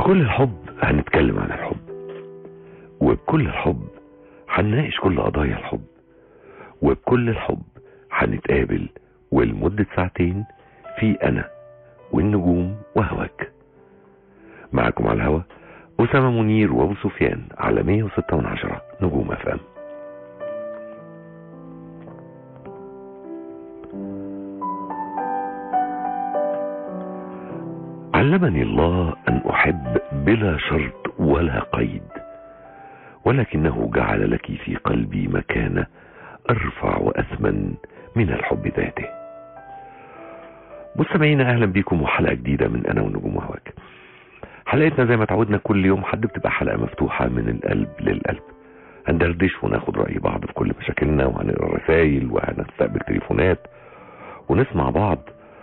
بكل الحب هنتكلم عن الحب وبكل الحب هنناقش كل قضايا الحب وبكل الحب هنتقابل ولمدة ساعتين في أنا والنجوم وهواك معكم على الهوا أسامة منير وأبو سفيان على 106 من عشرة نجوم أفام علمني الله أن أحب بلا شرط ولا قيد ولكنه جعل لك في قلبي مكانة أرفع وأثمن من الحب ذاته مستمعينا أهلا بكم وحلقة جديدة من أنا ونجوم وهواك حلقتنا زي ما تعودنا كل يوم حد بتبقى حلقة مفتوحة من القلب للقلب هندردش وناخد رأي بعض في كل مشاكلنا وهنقرا رسايل وهنستقبل تليفونات ونسمع بعض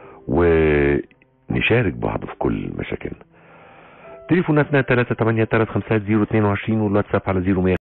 ونشارك بعض في كل مشاكلنا تليفوناتنا 3835022 والواتساب على 0100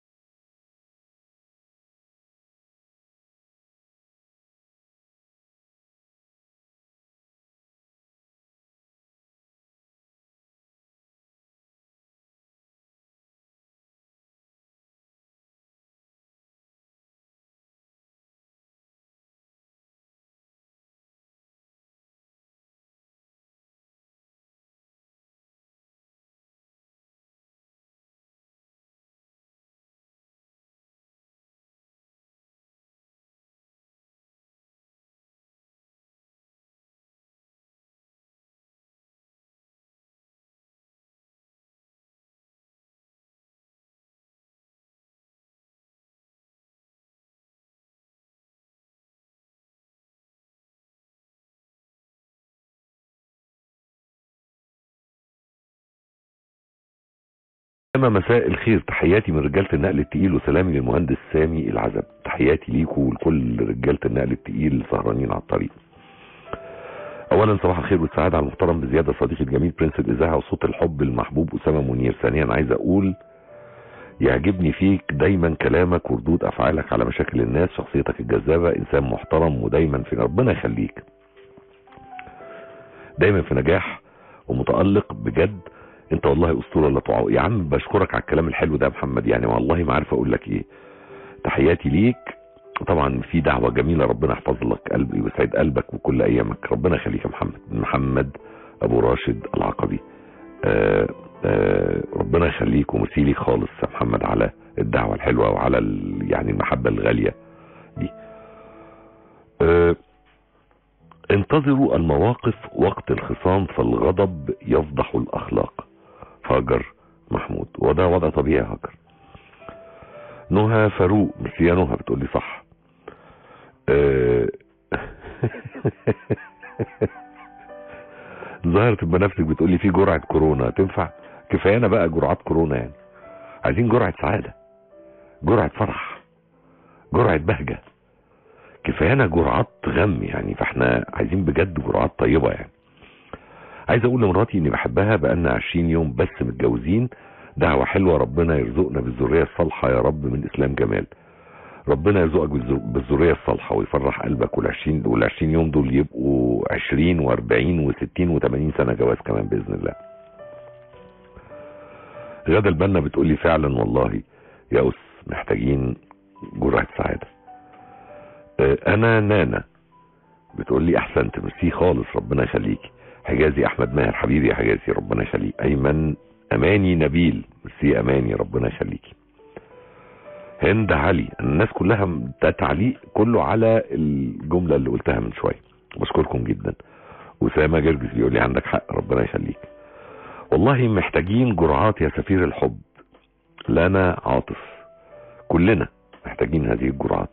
أما مساء الخير تحياتي من رجالة النقل التقيل وسلامي للمهندس سامي العزب تحياتي ليكوا ولكل رجالة النقل التقيل سهرانين على الطريق اولا صباح الخير والسعادة على المحترم بزيادة صديقي الجميل برنس الاذاعة وصوت الحب المحبوب اسامة منير ثانيا عايز اقول يعجبني فيك دايما كلامك وردود افعالك على مشاكل الناس شخصيتك الجذابة انسان محترم ودايما في ربنا يخليك دايما في نجاح ومتألق بجد انت والله اسطوره لا تعوض يا عم بشكرك على الكلام الحلو ده يا محمد يعني والله ما عارف اقول لك ايه تحياتي ليك طبعا في دعوه جميله ربنا يحفظ لك قلبي ويسعد قلبك وكل ايامك ربنا يخليك يا محمد محمد ابو راشد العقبي آآ آآ ربنا يخليك ومسي ليك خالص يا محمد على الدعوه الحلوه وعلى يعني المحبه الغاليه دي انتظروا المواقف وقت الخصام فالغضب يفضح الاخلاق هاجر محمود وده وضع طبيعي يا هاجر نهى فاروق مش هي نهى بتقول لي صح أه ظاهرة البنفسك بتقول لي في جرعة كورونا تنفع كفايانا بقى جرعات كورونا يعني عايزين جرعة سعادة جرعة فرح جرعة بهجة كفايانا جرعات غم يعني فاحنا عايزين بجد جرعات طيبة يعني عايز اقول لمراتي اني بحبها بقالنا 20 يوم بس متجوزين دعوة حلوة ربنا يرزقنا بالذرية الصالحة يا رب من اسلام جمال ربنا يرزقك بالذرية الصالحة ويفرح قلبك وال20 وال20 يوم دول يبقوا 20 و40 و60 و80 سنة جواز كمان بإذن الله غدا البنا بتقول لي فعلا والله يا أس محتاجين جرعة سعادة انا نانا بتقول لي احسنت ميرسي خالص ربنا يخليكي حجازي احمد ماهر حبيبي يا حجازي ربنا يخليك ايمن اماني نبيل ميرسي اماني ربنا يخليكي هند علي الناس كلها ده تعليق كله على الجملة اللي قلتها من شوية بشكركم جدا اسامة جرجس بيقول لي عندك حق ربنا يخليك والله محتاجين جرعات يا سفير الحب لنا عاطف كلنا محتاجين هذه الجرعات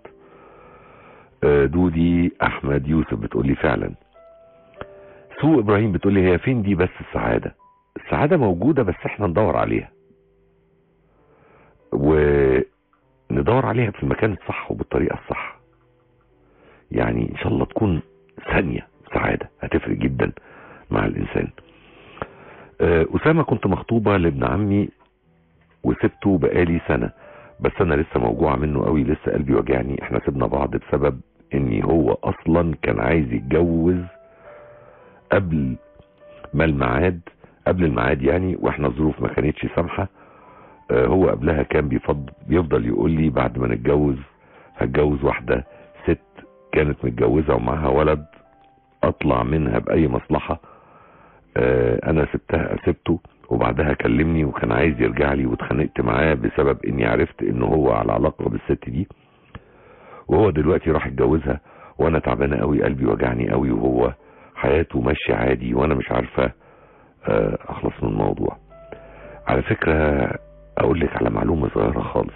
دودي احمد يوسف بتقول لي فعلا سو ابراهيم بتقول لي هي فين دي بس السعادة السعادة موجودة بس احنا ندور عليها وندور عليها في المكان الصح وبالطريقة الصح يعني ان شاء الله تكون ثانية سعادة هتفرق جدا مع الانسان اسامة كنت مخطوبة لابن عمي وسبته بقالي سنة بس انا لسه موجوعة منه قوي لسه قلبي وجعني احنا سيبنا بعض بسبب اني هو اصلا كان عايز يتجوز قبل ما الميعاد قبل الميعاد يعني واحنا الظروف ما كانتش سامحه آه، هو قبلها كان بيفضل بيفضل يقول لي بعد ما نتجوز هتجوز واحده ست كانت متجوزه ومعاها ولد اطلع منها باي مصلحه آه، انا سبتها سبته وبعدها كلمني وكان عايز يرجع لي واتخانقت معاه بسبب اني عرفت ان هو على علاقه بالست دي وهو دلوقتي راح يتجوزها وانا تعبانه قوي قلبي وجعني قوي وهو حياته ماشيه عادي وانا مش عارفه آه، اخلص من الموضوع على فكره اقول لك على معلومه صغيره خالص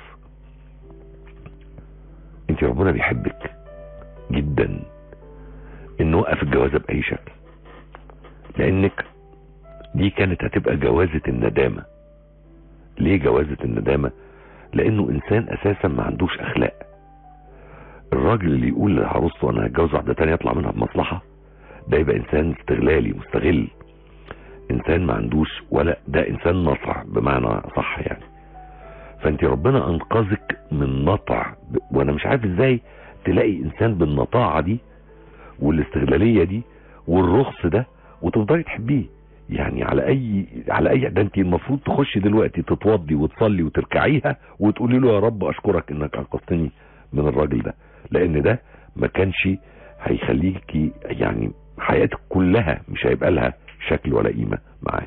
انت ربنا بيحبك جدا انه وقف الجوازه باي شكل لانك دي كانت هتبقى جوازة الندامة ليه جوازة الندامة لانه انسان اساسا ما عندوش اخلاق الراجل اللي يقول لعروسته انا هتجوز واحدة تانية يطلع منها بمصلحة ده يبقى انسان استغلالي مستغل انسان ما عندوش ولا ده انسان نصع بمعنى صح يعني فانت ربنا انقذك من نطع ب- وانا مش عارف ازاي تلاقي انسان بالنطاعة دي والاستغلالية دي والرخص ده وتفضلي تحبيه يعني على اي على اي ده انت المفروض تخشي دلوقتي تتوضي وتصلي وتركعيها وتقولي له يا رب اشكرك انك انقذتني من الراجل ده لان ده ما كانش هيخليكي يعني حياتك كلها مش هيبقى لها شكل ولا قيمه معاه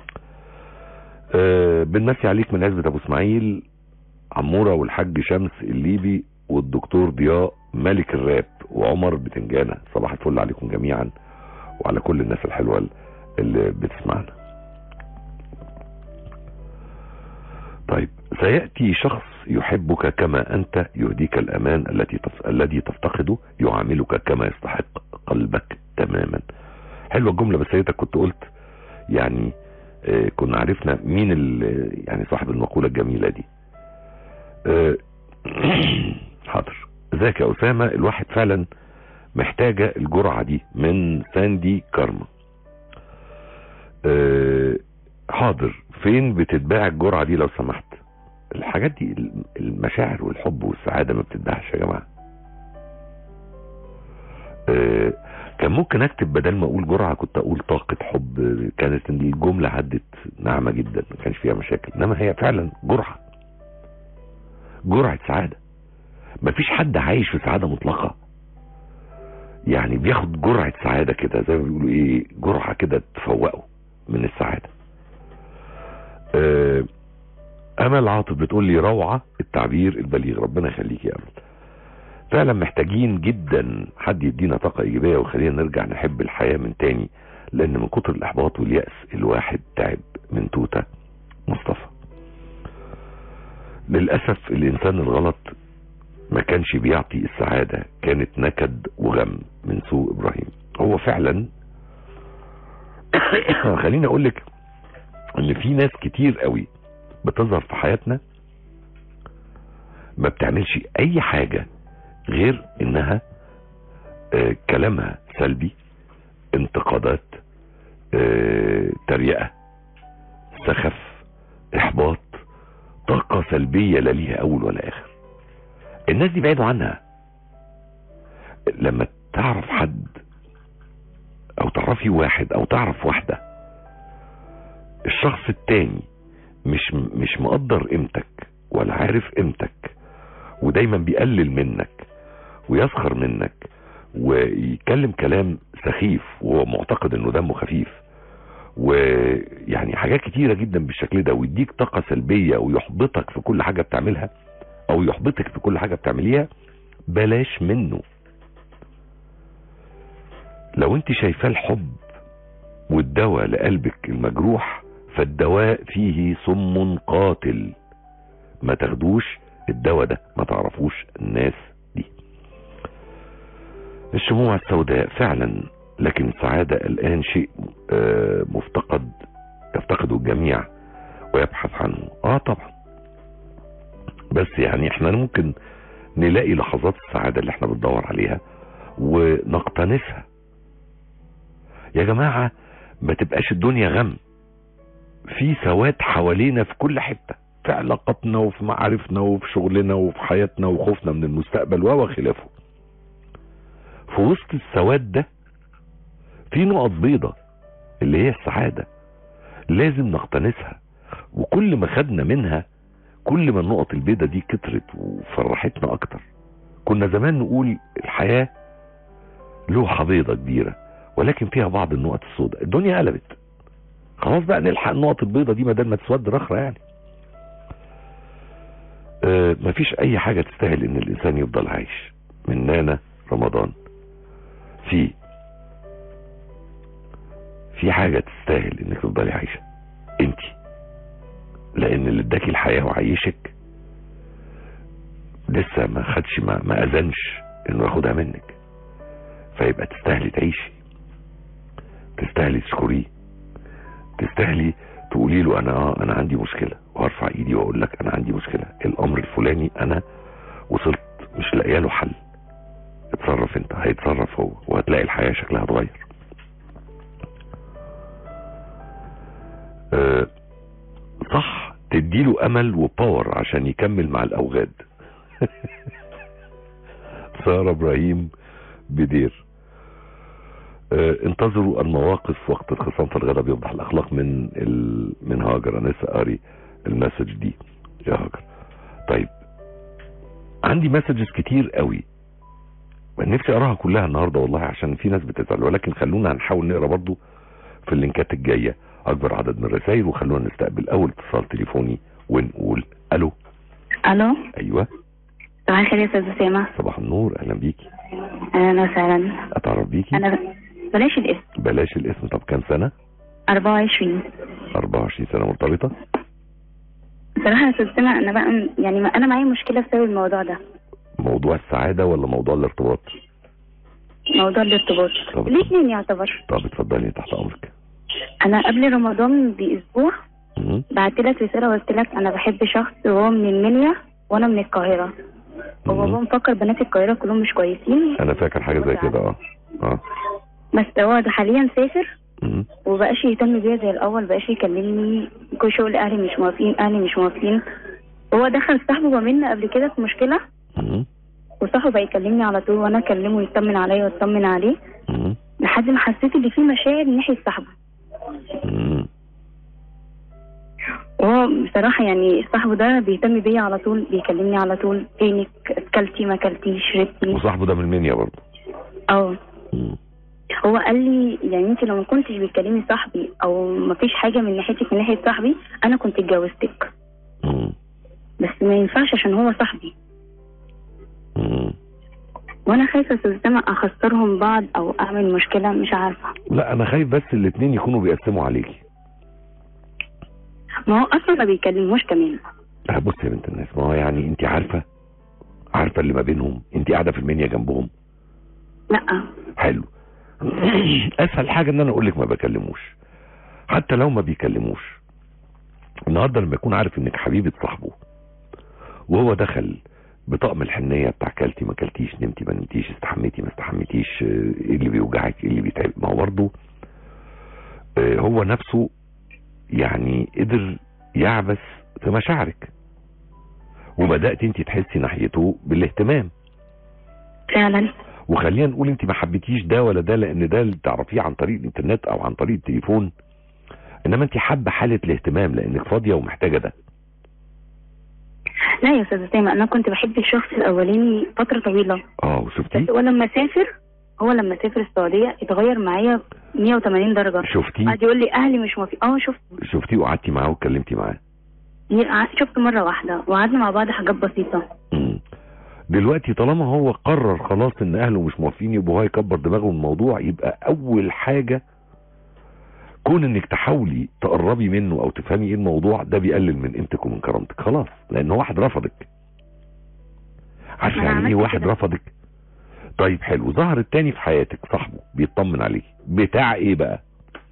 أه بنمسي عليك من عزبة ابو اسماعيل عمورة والحاج شمس الليبي والدكتور ضياء ملك الراب وعمر بتنجانة صباح الفل عليكم جميعا وعلى كل الناس الحلوة اللي بتسمعنا طيب سيأتي شخص يحبك كما أنت يهديك الأمان التي تف... الذي تفتقده يعاملك كما يستحق قلبك تماما حلوة الجملة بس سيدك كنت قلت يعني آه كنا عرفنا مين ال... يعني صاحب المقولة الجميلة دي آه حاضر ازيك يا أسامة الواحد فعلا محتاجة الجرعة دي من ساندي كارما أه حاضر فين بتتباع الجرعة دي لو سمحت الحاجات دي المشاعر والحب والسعادة ما بتتباعش يا جماعة أه كان ممكن اكتب بدل ما اقول جرعة كنت اقول طاقة حب كانت الجملة عدت ناعمة جدا ما كانش فيها مشاكل انما هي فعلا جرعة جرعة سعادة مفيش حد عايش في سعادة مطلقة يعني بياخد جرعة سعادة كده زي ما بيقولوا ايه جرعة كده تفوقه من السعادة آه امل عاطف بتقول لي روعة التعبير البليغ ربنا يخليك يا امل فعلا محتاجين جدا حد يدينا طاقة ايجابية وخلينا نرجع نحب الحياة من تاني لان من كتر الاحباط واليأس الواحد تعب من توتة مصطفى للأسف الانسان الغلط ما كانش بيعطي السعادة كانت نكد وغم من سوء ابراهيم هو فعلا خليني اقول لك ان في ناس كتير قوي بتظهر في حياتنا ما بتعملش اي حاجة غير انها آه كلامها سلبي انتقادات آه تريقة سخف احباط طاقة سلبية لا ليها اول ولا اخر الناس دي بعيدوا عنها لما تعرف حد او تعرفي واحد او تعرف واحدة الشخص التاني مش مش مقدر قيمتك ولا عارف قيمتك ودايما بيقلل منك ويسخر منك ويتكلم كلام سخيف وهو معتقد انه دمه خفيف ويعني حاجات كتيرة جدا بالشكل ده ويديك طاقة سلبية ويحبطك في كل حاجة بتعملها او يحبطك في كل حاجة بتعمليها بلاش منه لو انت شايفاه الحب والدواء لقلبك المجروح فالدواء فيه سم قاتل ما تاخدوش الدواء ده ما تعرفوش الناس دي الشموع السوداء فعلا لكن السعادة الآن شيء آه مفتقد يفتقده الجميع ويبحث عنه اه طبعا بس يعني احنا ممكن نلاقي لحظات السعادة اللي احنا بندور عليها ونقتنسها يا جماعة ما تبقاش الدنيا غم في سواد حوالينا في كل حتة في علاقاتنا وفي معارفنا وفي شغلنا وفي حياتنا وخوفنا من المستقبل وخلافه في وسط السواد ده في نقط بيضة اللي هي السعادة لازم نقتنسها وكل ما خدنا منها كل ما النقط البيضة دي كترت وفرحتنا اكتر كنا زمان نقول الحياة لوحة بيضة كبيرة ولكن فيها بعض النقط السوداء الدنيا قلبت خلاص بقى نلحق النقط البيضة دي بدل ما تسود رخرة يعني آه مفيش اي حاجة تستاهل ان الانسان يفضل عايش من نانا رمضان في في حاجة تستاهل انك تفضلي عايشة انت لان اللي اداكي الحياة وعيشك لسه ما خدش ما, ما اذنش انه ياخدها منك فيبقى تستاهلي تعيشي تستاهلي تشكريه تستاهلي تقولي له انا اه انا عندي مشكلة وارفع ايدي واقول لك انا عندي مشكلة الامر الفلاني انا وصلت مش لاقيه له حل اتصرف انت هيتصرف هو وهتلاقي الحياة شكلها اتغير أه صح تديله امل وباور عشان يكمل مع الاوغاد سارة ابراهيم بدير أه انتظروا المواقف وقت الخصام في الغداء بيوضح الاخلاق من ال... من هاجر انا لسه قاري المسج دي يا هاجر طيب عندي مسجز كتير قوي نفسي اقراها كلها النهارده والله عشان في ناس بتزعل ولكن خلونا هنحاول نقرا برضو في اللينكات الجايه اكبر عدد من الرسائل وخلونا نستقبل اول اتصال تليفوني ونقول الو الو ايوه صباح الخير يا استاذ اسامه صباح النور اهلا بيكي اهلا وسهلا اتعرف بيكي انا ب... بلاش الاسم بلاش الاسم طب كام سنه 24 24 سنه مرتبطه بصراحه يا استاذ اسامه انا بقى يعني ما انا معايا مشكله بسبب الموضوع ده موضوع السعاده ولا موضوع الارتباط موضوع الارتباط طب الاثنين يعتبر طب اتفضلي تحت امرك انا قبل رمضان باسبوع مم. بعت لك رساله وقلت لك انا بحب شخص وهو من المنيا وانا من القاهره هو مم. بابا مفكر بنات القاهره كلهم مش كويسين انا فاكر حاجه زي كده اه اه بس هو ده حاليا سافر مم. وبقاش يهتم بيا زي الاول بقاش يكلمني كل شغل اهلي مش موافقين اهلي مش موافقين هو دخل صاحبه ما بينا قبل كده في مشكله مم. وصاحبه بقى يكلمني على طول وانا اكلمه يطمن عليا واطمن عليه مم. لحد ما حسيت ان في مشاعر ناحيه صاحبه مم. وهو بصراحه يعني صاحبه ده بيهتم بيا على طول بيكلمني على طول فينك اكلتي ما اكلتيش شربتي وصاحبه ده من المنيا برضه اه مم. هو قال لي يعني انت لو ما كنتش بتكلمي صاحبي او ما فيش حاجه من ناحيتك من ناحيه صاحبي انا كنت اتجوزتك مم. بس ما ينفعش عشان هو صاحبي مم. وانا خايفه استاذ اسامه اخسرهم بعض او اعمل مشكله مش عارفه لا انا خايف بس الاتنين يكونوا بيقسموا عليكي ما هو اصلا ما بيكلموش كمان لا بص يا بنت الناس ما هو يعني انت عارفه عارفه اللي ما بينهم انت قاعده في المنيا جنبهم لا حلو اسهل حاجه ان انا اقول لك ما بكلموش حتى لو ما بيكلموش النهارده لما يكون عارف انك حبيبه صاحبه وهو دخل بطقم الحنيه بتاع كلتي ما كلتيش نمتي ما نمتيش استحميتي ما استحميتيش اه، ايه اللي بيوجعك ايه اللي بيتعب ما هو برضه اه، هو نفسه يعني قدر يعبث في مشاعرك وبدات انت تحسي ناحيته بالاهتمام فعلا وخلينا نقول انت ما حبيتيش ده ولا ده لان ده اللي تعرفيه عن طريق الانترنت او عن طريق التليفون انما انت حابه حاله الاهتمام لانك فاضيه ومحتاجه ده لا يا استاذ اسامه انا كنت بحب الشخص الاولاني فتره طويله اه بس وشفتيه هو لما سافر هو لما سافر السعوديه اتغير معايا 180 درجه شفتيه قعد يقول لي اهلي مش موافقين اه شفت شفتيه وقعدتي معاه واتكلمتي معاه شفت مره واحده وقعدنا مع بعض حاجات بسيطه مم. دلوقتي طالما هو قرر خلاص ان اهله مش موافقين يبقى هو يكبر دماغه من الموضوع يبقى اول حاجه كون انك تحاولي تقربي منه او تفهمي ايه الموضوع ده بيقلل من قيمتك ومن كرامتك خلاص لان واحد رفضك عارفه أنا يعني ايه عملت واحد كده. رفضك طيب حلو ظهر التاني في حياتك صاحبه بيطمن عليك بتاع ايه بقى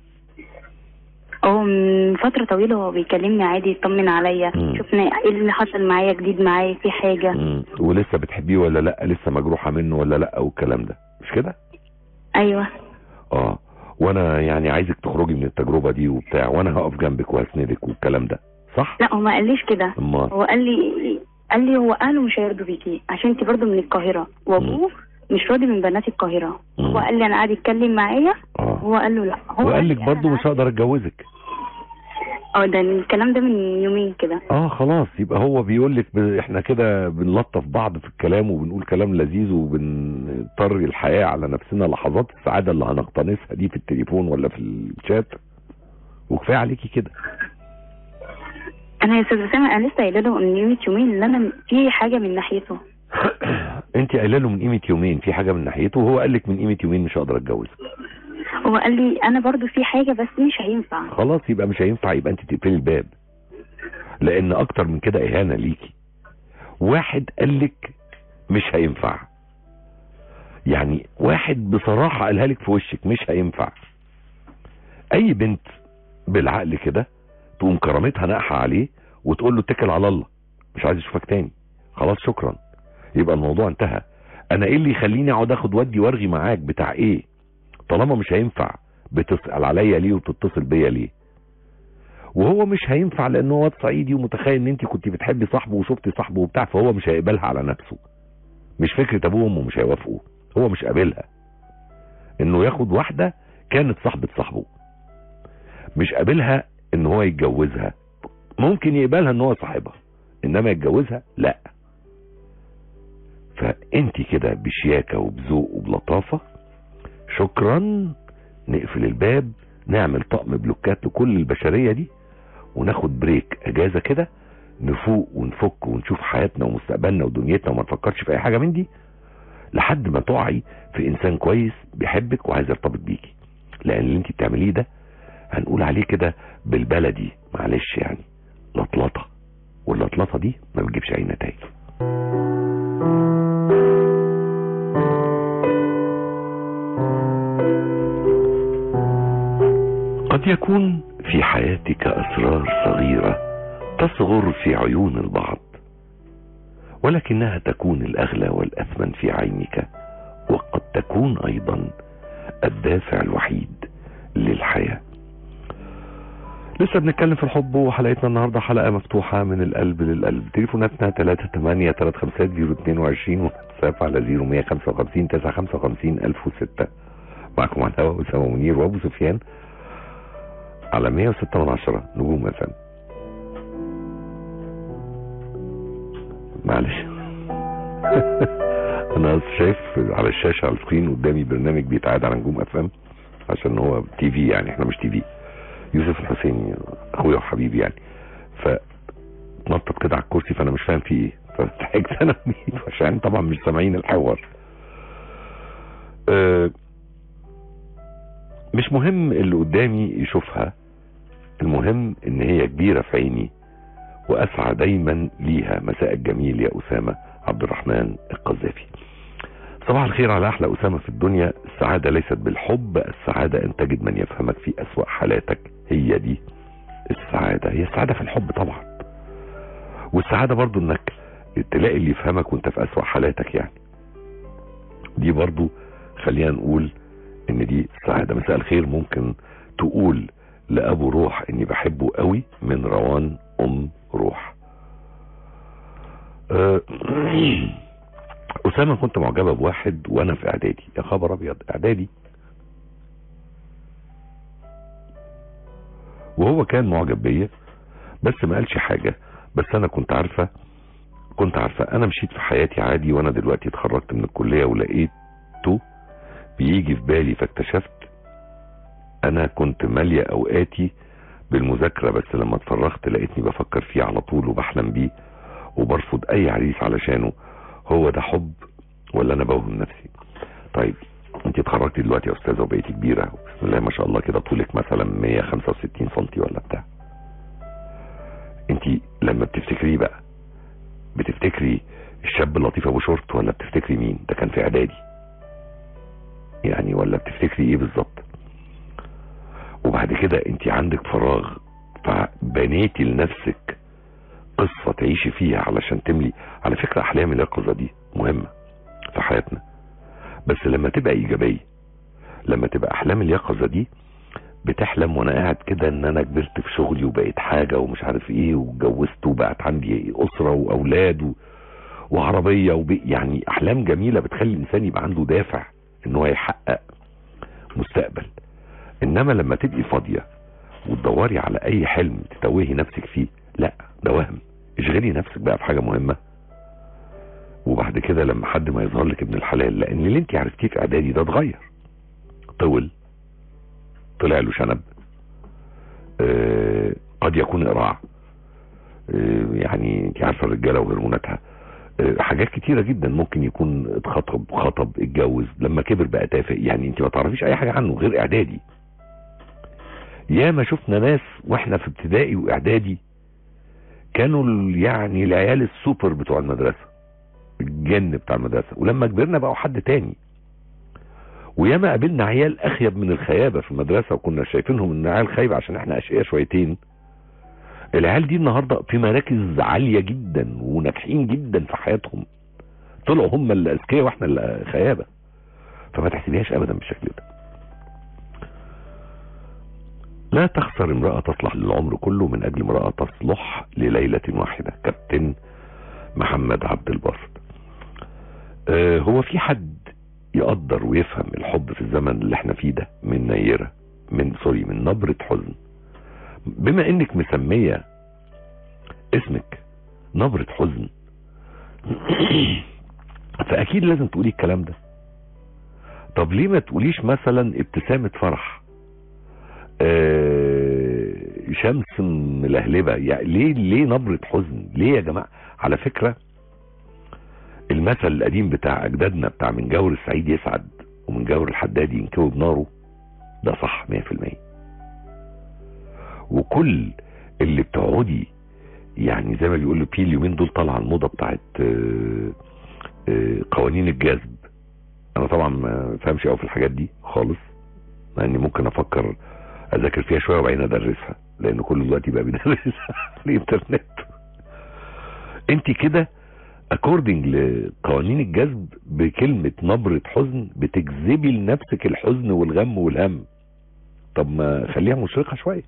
هو من فتره طويله هو بيكلمني عادي يطمن عليا مم. شفنا ايه اللي حصل معايا جديد معايا في حاجه مم. ولسه بتحبيه ولا لا لسه مجروحه منه ولا لا والكلام ده مش كده ايوه اه وانا يعني عايزك تخرجي من التجربه دي وبتاع وانا هقف جنبك وهسندك والكلام ده صح لا هو ما قاليش كده امال هو قال لي قال لي هو اهله مش هيرضوا بيكي عشان انت برضه من القاهره وابوه مش راضي من بنات القاهره مم. هو قال لي انا قاعد يتكلم معايا اه هو قال له لا هو وقال لك لي برضه أنا مش هقدر اتجوزك اه ده الكلام ده من يومين كده اه خلاص يبقى هو بيقول لك ب... احنا كده بنلطف بعض في الكلام وبنقول كلام لذيذ وبنطري الحياة على نفسنا لحظات السعادة اللي هنقتنصها دي في التليفون ولا في الشات وكفاية عليكي كده انا يا استاذ اسامه انا لسه قايله له من يومين يومين ان انا في حاجه من ناحيته انت قايله له من قيمة يومين في حاجة من ناحيته وهو قال لك من قيمة يومين مش هقدر اتجوزك هو قال لي انا برضو في حاجه بس مش هينفع خلاص يبقى مش هينفع يبقى انت تقفلي الباب لان اكتر من كده اهانة ليكي واحد قال لك مش هينفع يعني واحد بصراحة قالها لك في وشك مش هينفع اي بنت بالعقل كده تقوم كرامتها ناقحة عليه وتقول له اتكل على الله مش عايز اشوفك تاني خلاص شكرا يبقى الموضوع انتهى انا ايه اللي يخليني اقعد اخد ودي وارغي معاك بتاع ايه طالما مش هينفع بتسأل عليا ليه وبتتصل بيا ليه وهو مش هينفع لانه واد صعيدي ومتخيل ان انت كنت بتحبي صاحبه وشفتي صاحبه وبتاع فهو مش هيقبلها على نفسه مش فكرة ابوه وامه مش هيوافقوا هو مش قابلها انه ياخد واحدة كانت صاحبة صاحبه مش قابلها ان هو يتجوزها ممكن يقبلها ان هو صاحبها انما يتجوزها لا فانت كده بشياكة وبذوق وبلطافة شكرا نقفل الباب نعمل طقم بلوكات لكل البشرية دي وناخد بريك اجازة كده نفوق ونفك ونشوف حياتنا ومستقبلنا ودنيتنا وما نفكرش في اي حاجة من دي لحد ما تقعي في انسان كويس بيحبك وعايز يرتبط بيكي لان اللي انت بتعمليه ده هنقول عليه كده بالبلدي معلش يعني لطلطة واللطلطة دي ما بتجيبش اي نتائج قد يكون في حياتك اسرار صغيرة تصغر في عيون البعض ولكنها تكون الاغلى والاثمن في عينك وقد تكون ايضا الدافع الوحيد للحياه لسه بنتكلم في الحب وحلقتنا النهاردة حلقة مفتوحة من القلب للقلب تليفوناتنا 38 350 022 واتساب على 0155 955 1006 معكم على الهواء أسامة منير وأبو سفيان على 106 من عشرة نجوم مثلا معلش انا شايف على الشاشة على السكرين قدامي برنامج بيتعاد على نجوم اف ام عشان هو تي في يعني احنا مش تي في يوسف الحسيني اخويا وحبيبي يعني فنطط كده على الكرسي فانا مش فاهم فيه ايه فضحكت انا وميت عشان طبعا مش سامعين الحوار أه مش مهم اللي قدامي يشوفها المهم ان هي كبيرة في عيني واسعى دايما ليها مساء الجميل يا اسامة عبد الرحمن القذافي صباح الخير على احلى اسامة في الدنيا السعادة ليست بالحب السعادة ان تجد من يفهمك في اسوأ حالاتك هي دي السعادة هي السعادة في الحب طبعا والسعادة برضو انك تلاقي اللي يفهمك وانت في اسوأ حالاتك يعني دي برضو خلينا نقول ان دي سعادة مساء الخير ممكن تقول لابو روح اني بحبه قوي من روان ام روح أه اسامه كنت معجبه بواحد وانا في اعدادي يا خبر ابيض اعدادي وهو كان معجب بيا بس ما قالش حاجه بس انا كنت عارفه كنت عارفه انا مشيت في حياتي عادي وانا دلوقتي اتخرجت من الكليه ولقيته بيجي في بالي فاكتشفت انا كنت ماليه اوقاتي بالمذاكره بس لما اتفرغت لقيتني بفكر فيه على طول وبحلم بيه وبرفض اي عريس علشانه هو ده حب ولا انا بوهم نفسي طيب انت اتخرجتي دلوقتي يا استاذه وبقيتي كبيره بسم الله ما شاء الله كده طولك مثلا 165 سم ولا بتاع انت لما بتفتكري بقى بتفتكري الشاب اللطيف ابو شورت ولا بتفتكري مين ده كان في اعدادي يعني ولا بتفتكري ايه بالظبط وبعد كده انت عندك فراغ فبنيتي لنفسك قصة تعيشي فيها علشان تملي على فكرة احلام اليقظة دي مهمة في حياتنا بس لما تبقى ايجابية لما تبقى احلام اليقظة دي بتحلم وانا قاعد كده ان انا كبرت في شغلي وبقيت حاجة ومش عارف ايه واتجوزت وبقت عندي اسرة واولاد و... وعربية وب... يعني احلام جميلة بتخلي الانسان يبقى عنده دافع ان هو يحقق مستقبل انما لما تبقي فاضية وتدوري على اي حلم تتوهي نفسك فيه لا ده وهم اشغلي نفسك بقى في حاجة مهمة وبعد كده لما حد ما يظهر لك ابن الحلال لان اللي انت عرفتيه في اعدادي ده اتغير طول طلع له شنب آه قد يكون اقراع آه يعني انت عارفه الرجاله وهرموناتها آه حاجات كتيره جدا ممكن يكون اتخطب خطب اتجوز لما كبر بقى تافه يعني انت ما تعرفيش اي حاجه عنه غير اعدادي ياما شفنا ناس واحنا في ابتدائي واعدادي كانوا ال- يعني العيال السوبر بتوع المدرسه الجن بتاع المدرسه ولما كبرنا بقوا حد تاني وياما قابلنا عيال اخيب من الخيابه في المدرسه وكنا شايفينهم ان عيال خايبه عشان احنا اشقياء شويتين العيال دي النهارده في مراكز عاليه جدا وناجحين جدا في حياتهم طلعوا هم اللي اذكياء واحنا اللي خيابه فما تحسبيهاش ابدا بالشكل ده لا تخسر امرأة تصلح للعمر كله من أجل امرأة تصلح لليلة واحدة كابتن محمد عبد الباسط آه هو في حد يقدر ويفهم الحب في الزمن اللي احنا فيه ده من نيرة من سوري من نبرة حزن بما انك مسمية اسمك نبرة حزن فاكيد لازم تقولي الكلام ده طب ليه ما تقوليش مثلا ابتسامة فرح آه شمس ملهلبة يعني ليه ليه نبرة حزن ليه يا جماعة على فكرة المثل القديم بتاع اجدادنا بتاع من جور السعيد يسعد ومن جور الحداد ينكوي بناره ده صح 100% وكل اللي بتقعدي يعني زي ما بيقولوا في اليومين دول طالعه الموضه بتاعت آه، آه، قوانين الجذب انا طبعا ما فهمش قوي في الحاجات دي خالص مع اني ممكن افكر اذاكر فيها شويه وبعدين ادرسها لان كل دلوقتي بقى بيدرسها على الانترنت انت كده اكوردنج لقوانين الجذب بكلمة نبرة حزن بتجذبي لنفسك الحزن والغم والهم طب ما خليها مشرقة شوية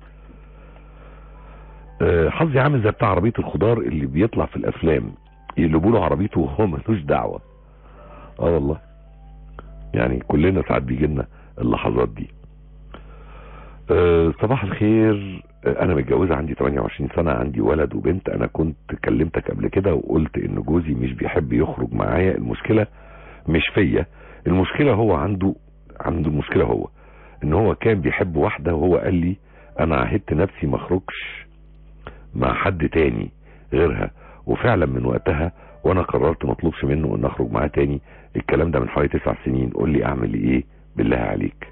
آه، حظي عامل زي بتاع عربية الخضار اللي بيطلع في الافلام يقلبوا له عربيته وهو ملوش دعوة اه والله يعني كلنا ساعات بيجي لنا اللحظات دي آه، صباح الخير آه، انا متجوزه عندي 28 سنه عندي ولد وبنت انا كنت كلمتك قبل كده وقلت ان جوزي مش بيحب يخرج معايا المشكله مش فيا المشكله هو عنده عنده المشكله هو ان هو كان بيحب واحده وهو قال لي انا عهدت نفسي ما اخرجش مع حد تاني غيرها وفعلا من وقتها وانا قررت ما اطلبش منه ان اخرج معاه تاني الكلام ده من حوالي تسع سنين قول لي اعمل ايه بالله عليك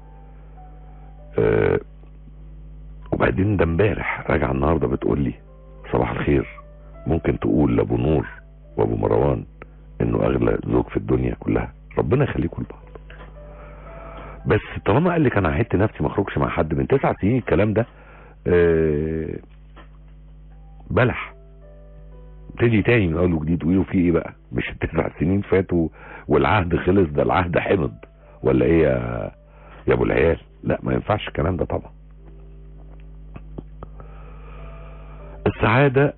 آه، وبعدين ده امبارح راجع النهارده بتقول لي صباح الخير ممكن تقول لابو نور وابو مروان انه اغلى زوج في الدنيا كلها ربنا يخليكم لبعض بس طالما قال لك انا عهدت نفسي ما اخرجش مع حد من تسع سنين الكلام ده آه، بلح تيجي تاني من اول وجديد تقولوا في ايه بقى مش التسع سنين فاتوا والعهد خلص ده العهد حمض ولا ايه يا يا ابو العيال لا ما ينفعش الكلام ده طبعا السعادة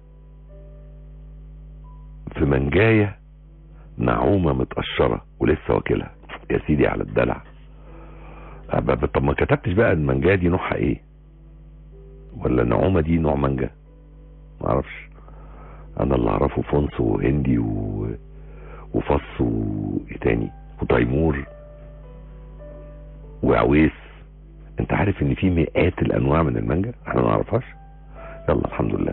في منجاية نعومة متقشرة ولسه واكلها يا سيدي على الدلع أب- طب ما كتبتش بقى المانجا دي نوعها ايه ولا النعومة دي نوع مانجا معرفش انا اللي اعرفه فونس وهندي و... وفص وايه تاني وتيمور وعويس انت عارف ان في مئات الانواع من المانجا احنا ما نعرفهاش يلا الحمد لله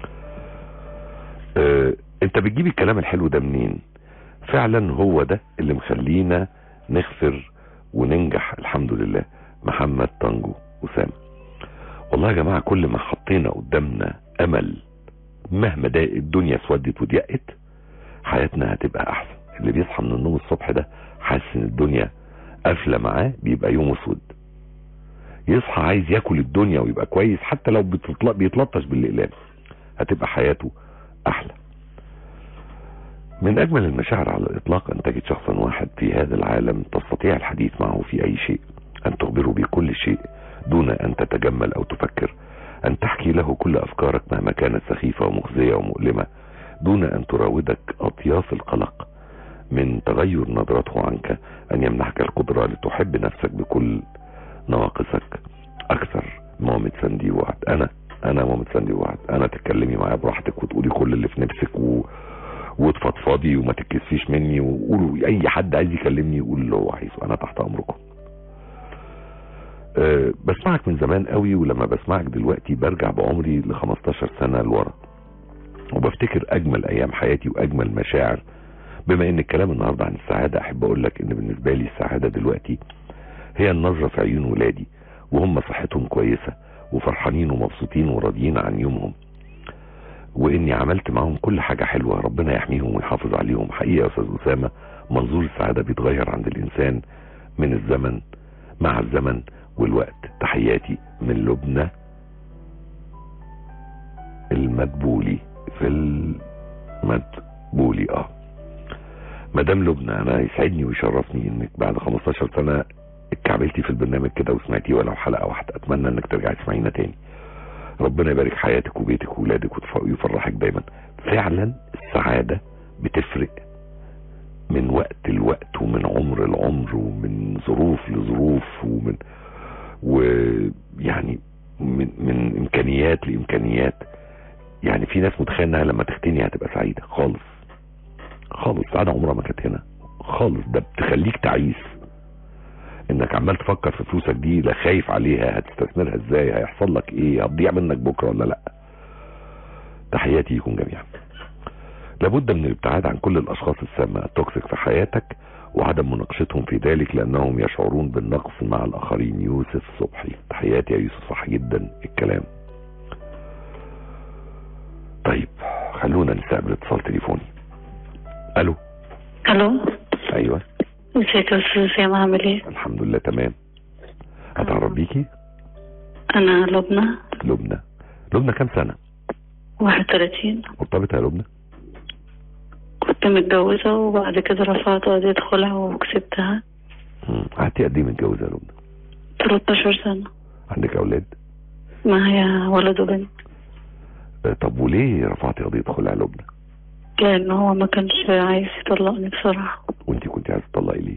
اه انت بتجيب الكلام الحلو ده منين فعلا هو ده اللي مخلينا نغفر وننجح الحمد لله محمد طنجو وسام والله يا جماعة كل ما حطينا قدامنا امل مهما دا الدنيا اسودت وضيقت حياتنا هتبقى احسن اللي بيصحى من النوم الصبح ده حاسس ان الدنيا قافله معاه بيبقى يوم اسود يصحى عايز ياكل الدنيا ويبقى كويس حتى لو بتطلق بيتلطش بالاقلام هتبقى حياته احلى من اجمل المشاعر على الاطلاق ان تجد شخصا واحد في هذا العالم تستطيع الحديث معه في اي شيء ان تخبره بكل شيء دون ان تتجمل او تفكر ان تحكي له كل افكارك مهما كانت سخيفة ومخزية ومؤلمة دون ان تراودك اطياف القلق من تغير نظرته عنك ان يمنحك القدرة لتحب نفسك بكل نواقصك اكثر ما ساندي وعد انا انا مامة ساندي وعد انا تتكلمي معايا براحتك وتقولي كل اللي في نفسك و... وتفضفضي وما تتكسفيش مني وقولوا اي حد عايز يكلمني يقول اللي هو عايزه انا تحت امركم أه بسمعك من زمان قوي ولما بسمعك دلوقتي برجع بعمري ل 15 سنه لورا وبفتكر اجمل ايام حياتي واجمل مشاعر بما ان الكلام النهارده عن السعاده احب اقول لك ان بالنسبه لي السعاده دلوقتي هي النظره في عيون ولادي وهم صحتهم كويسه وفرحانين ومبسوطين وراضيين عن يومهم واني عملت معاهم كل حاجه حلوه ربنا يحميهم ويحافظ عليهم حقيقه يا استاذ اسامه منظور السعاده بيتغير عند الانسان من الزمن مع الزمن والوقت تحياتي من لبنى المدبولي في المدبولي اه مدام لبنى انا يسعدني ويشرفني انك بعد 15 سنه اتكعبلتي في البرنامج كده وسمعتيه ولو حلقه واحده اتمنى انك ترجعي تسمعينا تاني ربنا يبارك حياتك وبيتك وولادك ويفرحك دايما فعلا السعاده بتفرق من وقت لوقت ومن عمر لعمر ومن ظروف لظروف ومن ويعني من من امكانيات لامكانيات يعني في ناس متخيله انها لما تختني هتبقى سعيده خالص خالص السعاده عمرها ما كانت هنا خالص ده بتخليك تعيس انك عمال تفكر في فلوسك دي لا خايف عليها هتستثمرها ازاي هيحصل لك ايه هتضيع منك بكره ولا لا تحياتي لكم جميعا لابد من الابتعاد عن كل الاشخاص السامه التوكسيك في حياتك وعدم مناقشتهم في ذلك لانهم يشعرون بالنقص مع الاخرين يوسف صبحي تحياتي يا يوسف صح جدا الكلام طيب خلونا نستقبل اتصال تليفوني الو الو ايوه ازيك يا استاذ اسامه عامل ايه؟ الحمد لله تمام اتعرف بيكي انا لبنى لبنى لبنى كام سنه 31 مرتبطه يا لبنى كنت متجوزة وبعد كده رفعت قضية خلع وكسبتها مم. قعدتي قد ايه متجوزه يا لبنى 13 سنة عندك اولاد معايا ولد وبنت آه، طب وليه رفعتي قضيه خلع لبنى لأن هو ما كانش عايز يطلقني بصراحة وانت كنت عايزه تطلقي ليه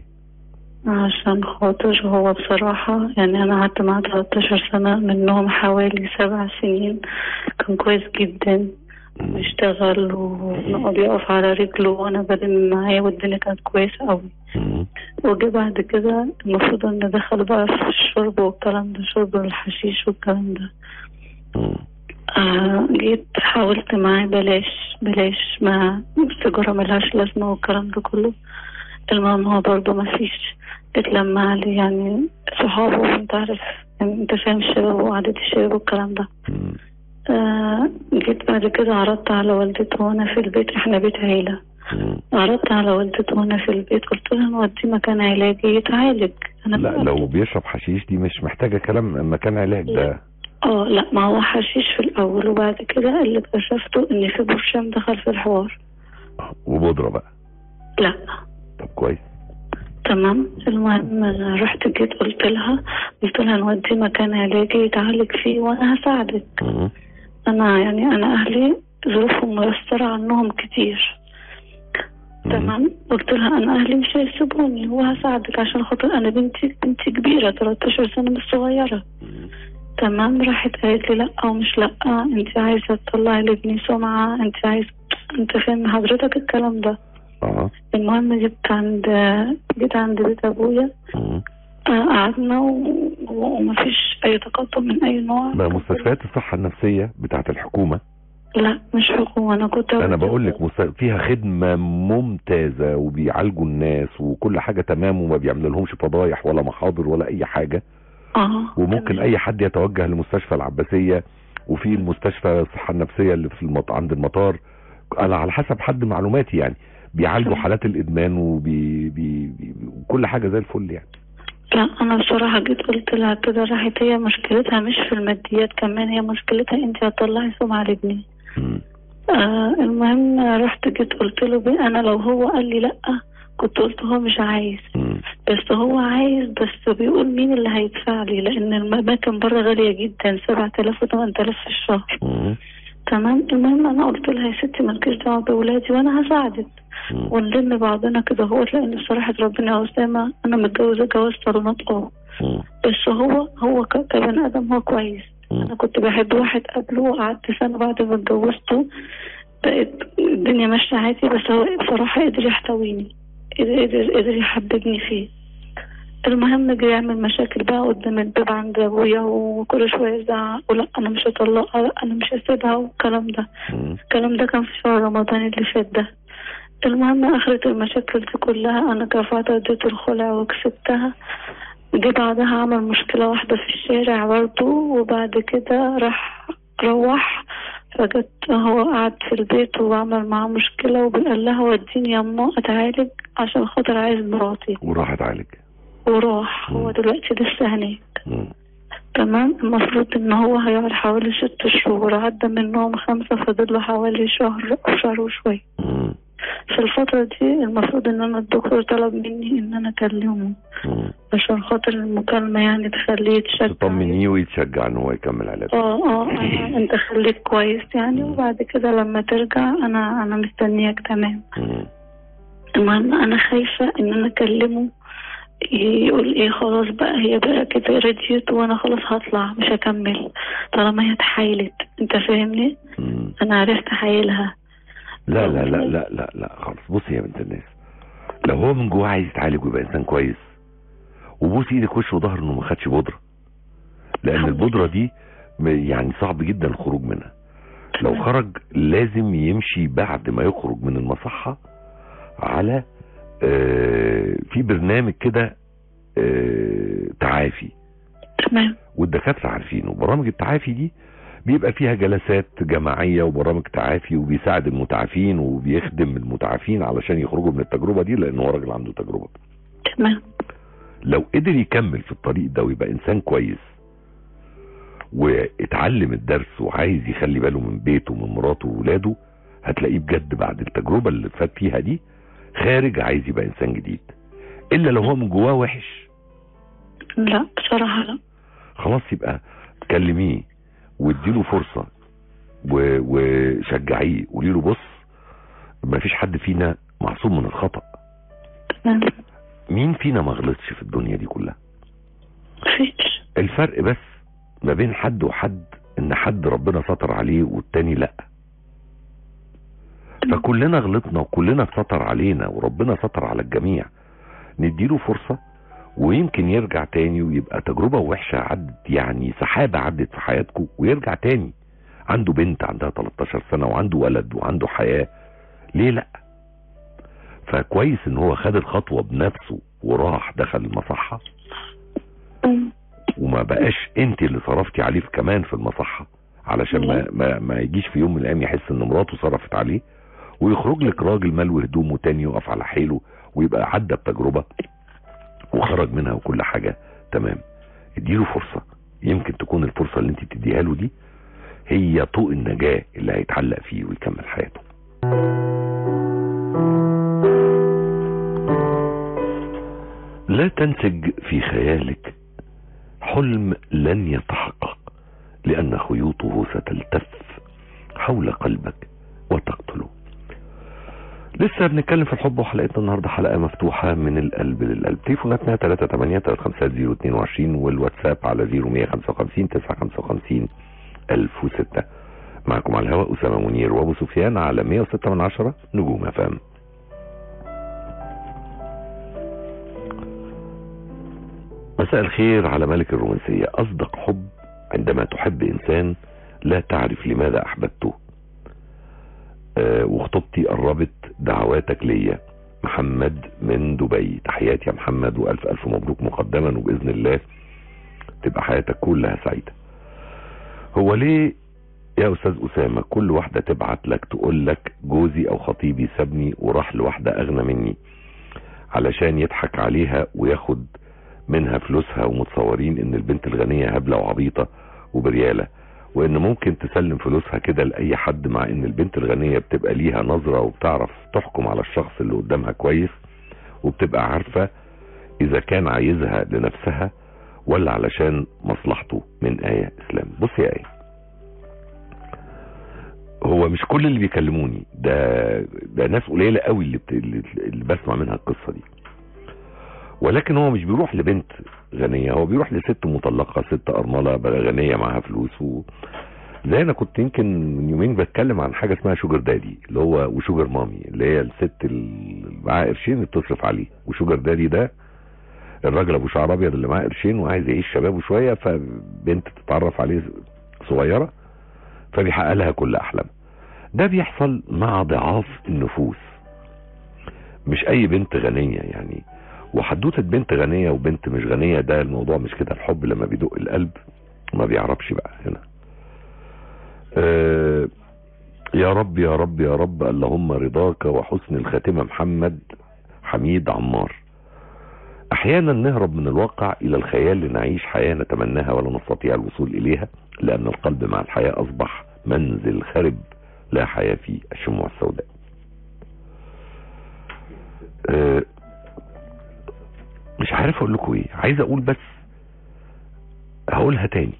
عشان خاطر هو بصراحة يعني أنا قعدت معاه 13 سنة منهم حوالي سبع سنين كان كويس جدا مم. بيشتغل ونقعد يقف على رجله وأنا بلم معاه والدنيا كانت كويسة أوي مم. وجه بعد كده المفروض ان دخل بقى في الشرب والكلام ده شرب الحشيش والكلام ده مم. آه جيت حاولت معاه بلاش بلاش ما السيجارة ملهاش لازمة والكلام ده كله المهم هو برضه ما فيش اتلمع عليه يعني صحابه انت عارف يعني انت فاهم الشباب وقعدة الشباب والكلام ده مم. آه جيت بعد كده عرضت على والدته وانا في البيت احنا بيت عيلة مم. عرضت على والدته وانا في البيت قلت لها نوديه مكان علاجي يتعالج انا لا بقى- لو بيشرب حشيش دي مش محتاجه كلام مكان علاج ده اه لا ما هو حشيش في الاول وبعد كده اللي اكتشفته ان في برشام دخل في الحوار وبودره بقى لا طب كويس تمام المهم أنا رحت جيت قلت لها قلت لها نوديه مكان علاجي يتعالج فيه وانا هساعدك مم. انا يعني انا اهلي ظروفهم ميسرة عنهم كتير مم. تمام قلت لها انا اهلي مش هيسيبوني وهساعدك عشان خاطر انا بنتي بنتي كبيرة 13 سنة مش صغيرة مم. تمام راحت قالت لي لا ومش لا انت عايزه تطلعي لابني سمعه انت عايزه انت فاهم حضرتك الكلام ده اه المهم جيت عند جيت عند بيت ابويا مم. آه، قعدنا و- و- ومفيش اي تقدم من اي نوع بقى مستشفيات الصحه النفسيه بتاعت الحكومه لا مش حكومه انا كنت انا بقول لك مست... فيها خدمه ممتازه وبيعالجوا الناس وكل حاجه تمام وما بيعملوا لهمش فضايح ولا محاضر ولا اي حاجه اه وممكن تمام. اي حد يتوجه لمستشفى العباسيه وفي المستشفى الصحه النفسيه اللي في المط... عند المطار انا على حسب حد معلوماتي يعني بيعالجوا تمام. حالات الادمان وبي... بي... بي... وكل حاجه زي الفل يعني لا انا بصراحه جيت قلت لها كده راحت هي مشكلتها مش في الماديات كمان هي مشكلتها انت هتطلعي سمعه لابني مم. آه المهم رحت جيت قلت له بي انا لو هو قال لي لا كنت قلت هو مش عايز مم. بس هو عايز بس بيقول مين اللي هيدفع لي لان الاماكن بره غاليه جدا 7000 و 8000 في الشهر مم. تمام المهم انا قلت لها يا ستي مالكيش دعوه باولادي وانا هساعدك مم. ونلم بعضنا كده هو لان بصراحه ربنا يا اسامه انا متجوزه جواز صالونات اه مم. بس هو هو ك- كبني ادم هو كويس مم. انا كنت بحب واحد قبله وقعدت سنة بعد ما اتجوزته بقت الدنيا ماشية عادي بس هو بصراحة قدر يحتويني قدر, قدر, قدر يحببني فيه المهم جه يعمل مشاكل بقى قدام الباب عند ابويا وكل شوية يزعق ولا انا مش هطلقها لا انا مش هسيبها والكلام ده مم. الكلام ده كان في شهر رمضان اللي فات ده المهم اخرة المشاكل دي كلها انا كفعت اديت الخلع وكسبتها جه بعدها عمل مشكلة واحدة في الشارع برضه وبعد كده راح روح فجت هو قعد في البيت وعمل معاه مشكلة وقال لها وديني يا أما أتعالج عشان خاطر عايز مراتي وراح اتعالج وراح هو مم. دلوقتي لسه هناك مم. تمام المفروض ان هو هيقعد حوالي ست شهور عدى منهم خمسة فاضله حوالي شهر او شهر وشوية مم. في الفترة دي المفروض ان انا الدكتور طلب مني ان انا اكلمه مم. عشان خاطر المكالمة يعني تخليه يتشجع تطمنيه ويتشجع ان هو يكمل علاجه اه اه أنا- انت خليك كويس يعني وبعد كده لما ترجع انا انا مستنياك تمام مم. المهم انا خايفة ان انا اكلمه يقول ايه خلاص بقى هي بقى كده رضيت وانا خلاص هطلع مش هكمل طالما هي اتحايلت انت فاهمني مم. انا عرفت احايلها لا لا لا لا لا لا خالص بصي يا بنت الناس لو هو من جوه عايز يتعالج ويبقى انسان كويس وبوس ايدك وش وظهر انه ما خدش بودره لان الحمد البودره دي م- يعني صعب جدا الخروج منها لو خرج لازم يمشي بعد ما يخرج من المصحة على آه، في برنامج كده آه، تعافي تمام والدكاترة عارفينه برامج التعافي دي بيبقى فيها جلسات جماعية وبرامج تعافي وبيساعد المتعافين وبيخدم المتعافين علشان يخرجوا من التجربة دي لان هو راجل عنده تجربة تمام لو قدر يكمل في الطريق ده ويبقى انسان كويس واتعلم الدرس وعايز يخلي باله من بيته ومن مراته وولاده هتلاقيه بجد بعد التجربة اللي فات فيها دي خارج عايز يبقى انسان جديد الا لو هو من جواه وحش لا بصراحة لا خلاص يبقى كلميه واديله فرصة و- وشجعيه قولي له بص ما فيش حد فينا معصوم من الخطأ تمام مين فينا ما غلطش في الدنيا دي كلها مفيش الفرق بس ما بين حد وحد ان حد ربنا ستر عليه والتاني لا فكلنا غلطنا وكلنا اتستر علينا وربنا ستر على الجميع نديله فرصة ويمكن يرجع تاني ويبقى تجربة وحشة عدت يعني سحابة عدت في حياتكم ويرجع تاني عنده بنت عندها 13 سنة وعنده ولد وعنده حياة ليه لا فكويس ان هو خد الخطوة بنفسه وراح دخل المصحة مم. وما بقاش انت اللي صرفتي عليه في كمان في المصحة علشان ما, ما, ما يجيش في يوم من الايام يحس ان مراته صرفت عليه ويخرج لك راجل ملو هدومه تاني يقف على حيله ويبقى عدى بتجربة وخرج منها وكل حاجة تمام اديله فرصة يمكن تكون الفرصة اللي انت تديها له دي هي طوق النجاة اللي هيتعلق فيه ويكمل حياته لا تنسج في خيالك حلم لن يتحقق لأن خيوطه ستلتف حول قلبك وتقتله لسه بنتكلم في الحب وحلقتنا النهارده حلقه مفتوحه من القلب للقلب تليفوناتنا 38 350 والواتساب على 0155 955 1006 معكم على الهواء اسامه منير وابو سفيان على 106 من عشرة نجوم افام مساء الخير على ملك الرومانسية أصدق حب عندما تحب إنسان لا تعرف لماذا أحببته آه وخطبتي قربت دعواتك ليا محمد من دبي تحياتي يا محمد وألف ألف مبروك مقدما وبإذن الله تبقى حياتك كلها سعيدة هو ليه يا أستاذ أسامة كل واحدة تبعت لك تقول لك جوزي أو خطيبي سابني وراح لواحدة أغنى مني علشان يضحك عليها وياخد منها فلوسها ومتصورين ان البنت الغنية هبلة وعبيطة وبريالة وان ممكن تسلم فلوسها كده لأي حد مع ان البنت الغنية بتبقى ليها نظرة وبتعرف تحكم على الشخص اللي قدامها كويس وبتبقى عارفة اذا كان عايزها لنفسها ولا علشان مصلحته من آية اسلام بص يا آية هو مش كل اللي بيكلموني ده ده ناس قليلة قوي اللي, بت... اللي بسمع منها القصة دي ولكن هو مش بيروح لبنت غنية هو بيروح لست مطلقة ست أرملة بقى غنية معاها فلوس و... زي انا كنت يمكن من يومين بتكلم عن حاجة اسمها شوجر دادي اللي هو وشوجر مامي اللي هي الست اللي معاها قرشين اللي بتصرف عليه وشوجر دادي ده الراجل ابو شعر ابيض اللي معاه قرشين وعايز يعيش شبابه شوية فبنت تتعرف عليه صغيرة فبيحقق لها كل احلامها ده بيحصل مع ضعاف النفوس مش اي بنت غنية يعني وحدوتة بنت غنية وبنت مش غنية ده الموضوع مش كده الحب لما بيدق القلب ما بيعرفش بقى هنا آه يا رب يا رب يا رب اللهم رضاك وحسن الخاتمة محمد حميد عمار احيانا نهرب من الواقع الى الخيال لنعيش حياة نتمناها ولا نستطيع الوصول اليها لان القلب مع الحياة اصبح منزل خرب لا حياة فيه الشموع السوداء آه مش عارف اقول لكم ايه عايز اقول بس هقولها تاني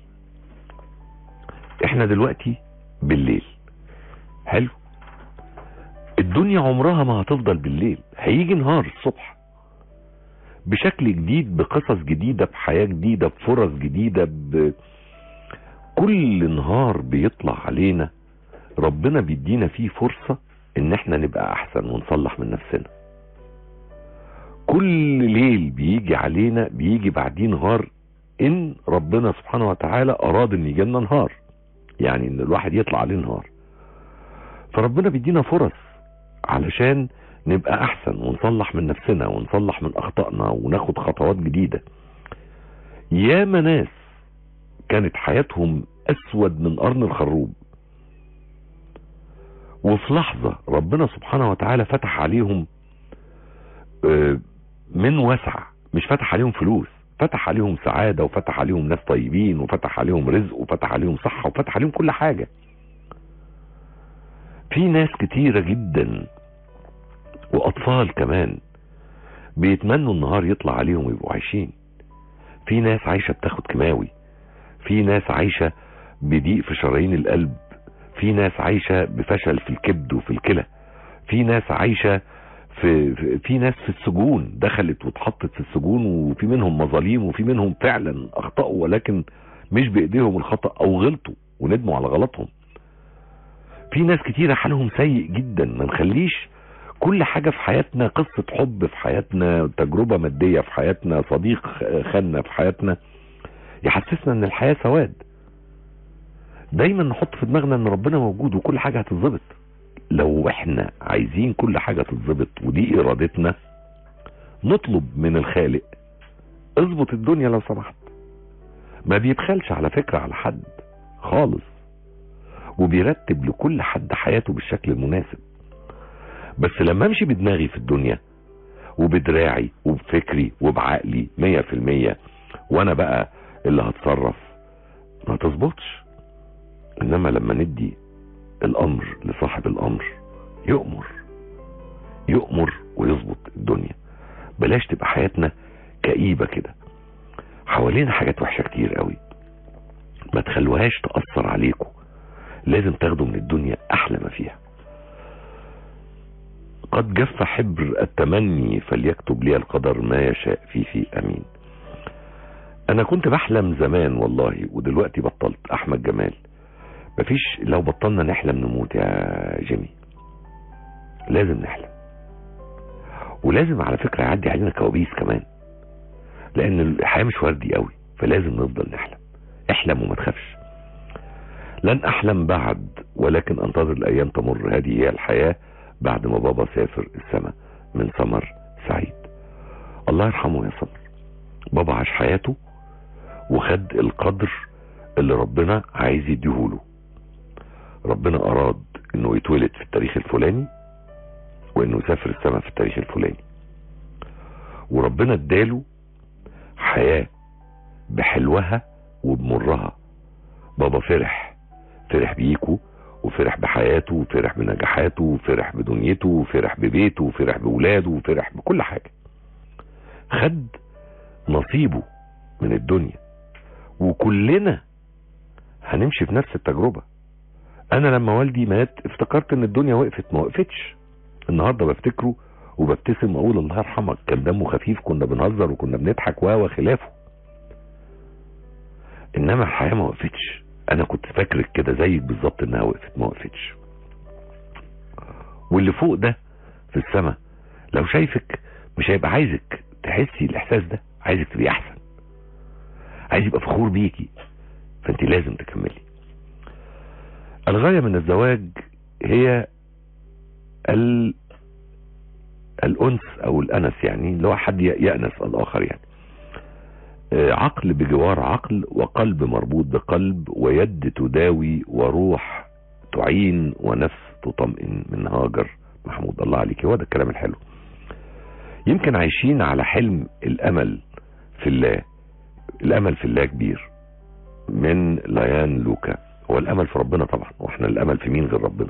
احنا دلوقتي بالليل حلو الدنيا عمرها ما هتفضل بالليل هيجي نهار الصبح بشكل جديد بقصص جديدة بحياة جديدة بفرص جديدة كل نهار بيطلع علينا ربنا بيدينا فيه فرصة ان احنا نبقى احسن ونصلح من نفسنا كل ليل بيجي علينا بيجي بعدين نهار ان ربنا سبحانه وتعالى اراد ان يجي لنا نهار يعني ان الواحد يطلع عليه نهار فربنا بيدينا فرص علشان نبقى احسن ونصلح من نفسنا ونصلح من اخطائنا وناخد خطوات جديدة ياما ناس كانت حياتهم اسود من قرن الخروب وفي لحظة ربنا سبحانه وتعالى فتح عليهم من وسع مش فتح عليهم فلوس فتح عليهم سعادة وفتح عليهم ناس طيبين وفتح عليهم رزق وفتح عليهم صحة وفتح عليهم كل حاجة في ناس كتيرة جدا واطفال كمان بيتمنوا النهار يطلع عليهم ويبقوا عايشين في ناس عايشة بتاخد كيماوي في ناس عايشة بضيق في شرايين القلب في ناس عايشة بفشل في الكبد وفي الكلى في ناس عايشة في, في في ناس في السجون دخلت واتحطت في السجون وفي منهم مظاليم وفي منهم فعلا اخطأوا ولكن مش بايديهم الخطأ او غلطوا وندموا على غلطهم في ناس كتيرة حالهم سيء جدا ما نخليش كل حاجة في حياتنا قصة حب في حياتنا تجربة مادية في حياتنا صديق خلنا في حياتنا يحسسنا ان الحياة سواد دايما نحط في دماغنا ان ربنا موجود وكل حاجة هتتظبط لو احنا عايزين كل حاجة تتظبط ودي ارادتنا نطلب من الخالق اظبط الدنيا لو سمحت ما بيبخلش على فكرة على حد خالص وبيرتب لكل حد حياته بالشكل المناسب بس لما امشي بدماغي في الدنيا وبدراعي وبفكري وبعقلي مية في المية وانا بقى اللي هتصرف ما تظبطش انما لما ندي الامر لصاحب الامر يؤمر يؤمر ويظبط الدنيا بلاش تبقى حياتنا كئيبة كده حوالينا حاجات وحشة كتير قوي ما تخلوهاش تأثر عليكم لازم تاخدوا من الدنيا احلى ما فيها قد جف حبر التمني فليكتب لي القدر ما يشاء في في امين انا كنت بحلم زمان والله ودلوقتي بطلت احمد جمال مفيش لو بطلنا نحلم نموت يا جيمي لازم نحلم ولازم على فكرة يعدي علينا كوابيس كمان لان الحياة مش وردي قوي فلازم نفضل نحلم احلم وما تخافش لن احلم بعد ولكن انتظر الايام تمر هذه هي الحياة بعد ما بابا سافر السماء من سمر سعيد الله يرحمه يا سمر بابا عاش حياته وخد القدر اللي ربنا عايز يديهوله ربنا اراد انه يتولد في التاريخ الفلاني وانه يسافر السماء في التاريخ الفلاني وربنا اداله حياة بحلوها وبمرها بابا فرح فرح بيكو وفرح بحياته وفرح بنجاحاته وفرح بدنيته وفرح ببيته وفرح بولاده وفرح بكل حاجة خد نصيبه من الدنيا وكلنا هنمشي في نفس التجربة انا لما والدي مات افتكرت ان الدنيا وقفت ما وقفتش النهاردة بفتكره وببتسم اقول الله يرحمك كان دمه خفيف كنا بنهزر وكنا بنضحك و وخلافه انما الحياه ما وقفتش انا كنت فاكرك كده زيك بالظبط انها وقفت ما وقفتش واللي فوق ده في السماء لو شايفك مش هيبقى عايزك تحسي الاحساس ده عايزك تبقي احسن عايز يبقى فخور بيكي فانت لازم تكملي الغايه من الزواج هي ال الانس او الانس يعني اللي هو حد يأنس الاخر يعني آه، عقل بجوار عقل وقلب مربوط بقلب ويد تداوي وروح تعين ونفس تطمئن من هاجر محمود الله عليك هو ده الكلام الحلو يمكن عايشين على حلم الامل في الله الامل في الله كبير من ليان لوكا هو الامل في ربنا طبعا واحنا الامل في مين غير ربنا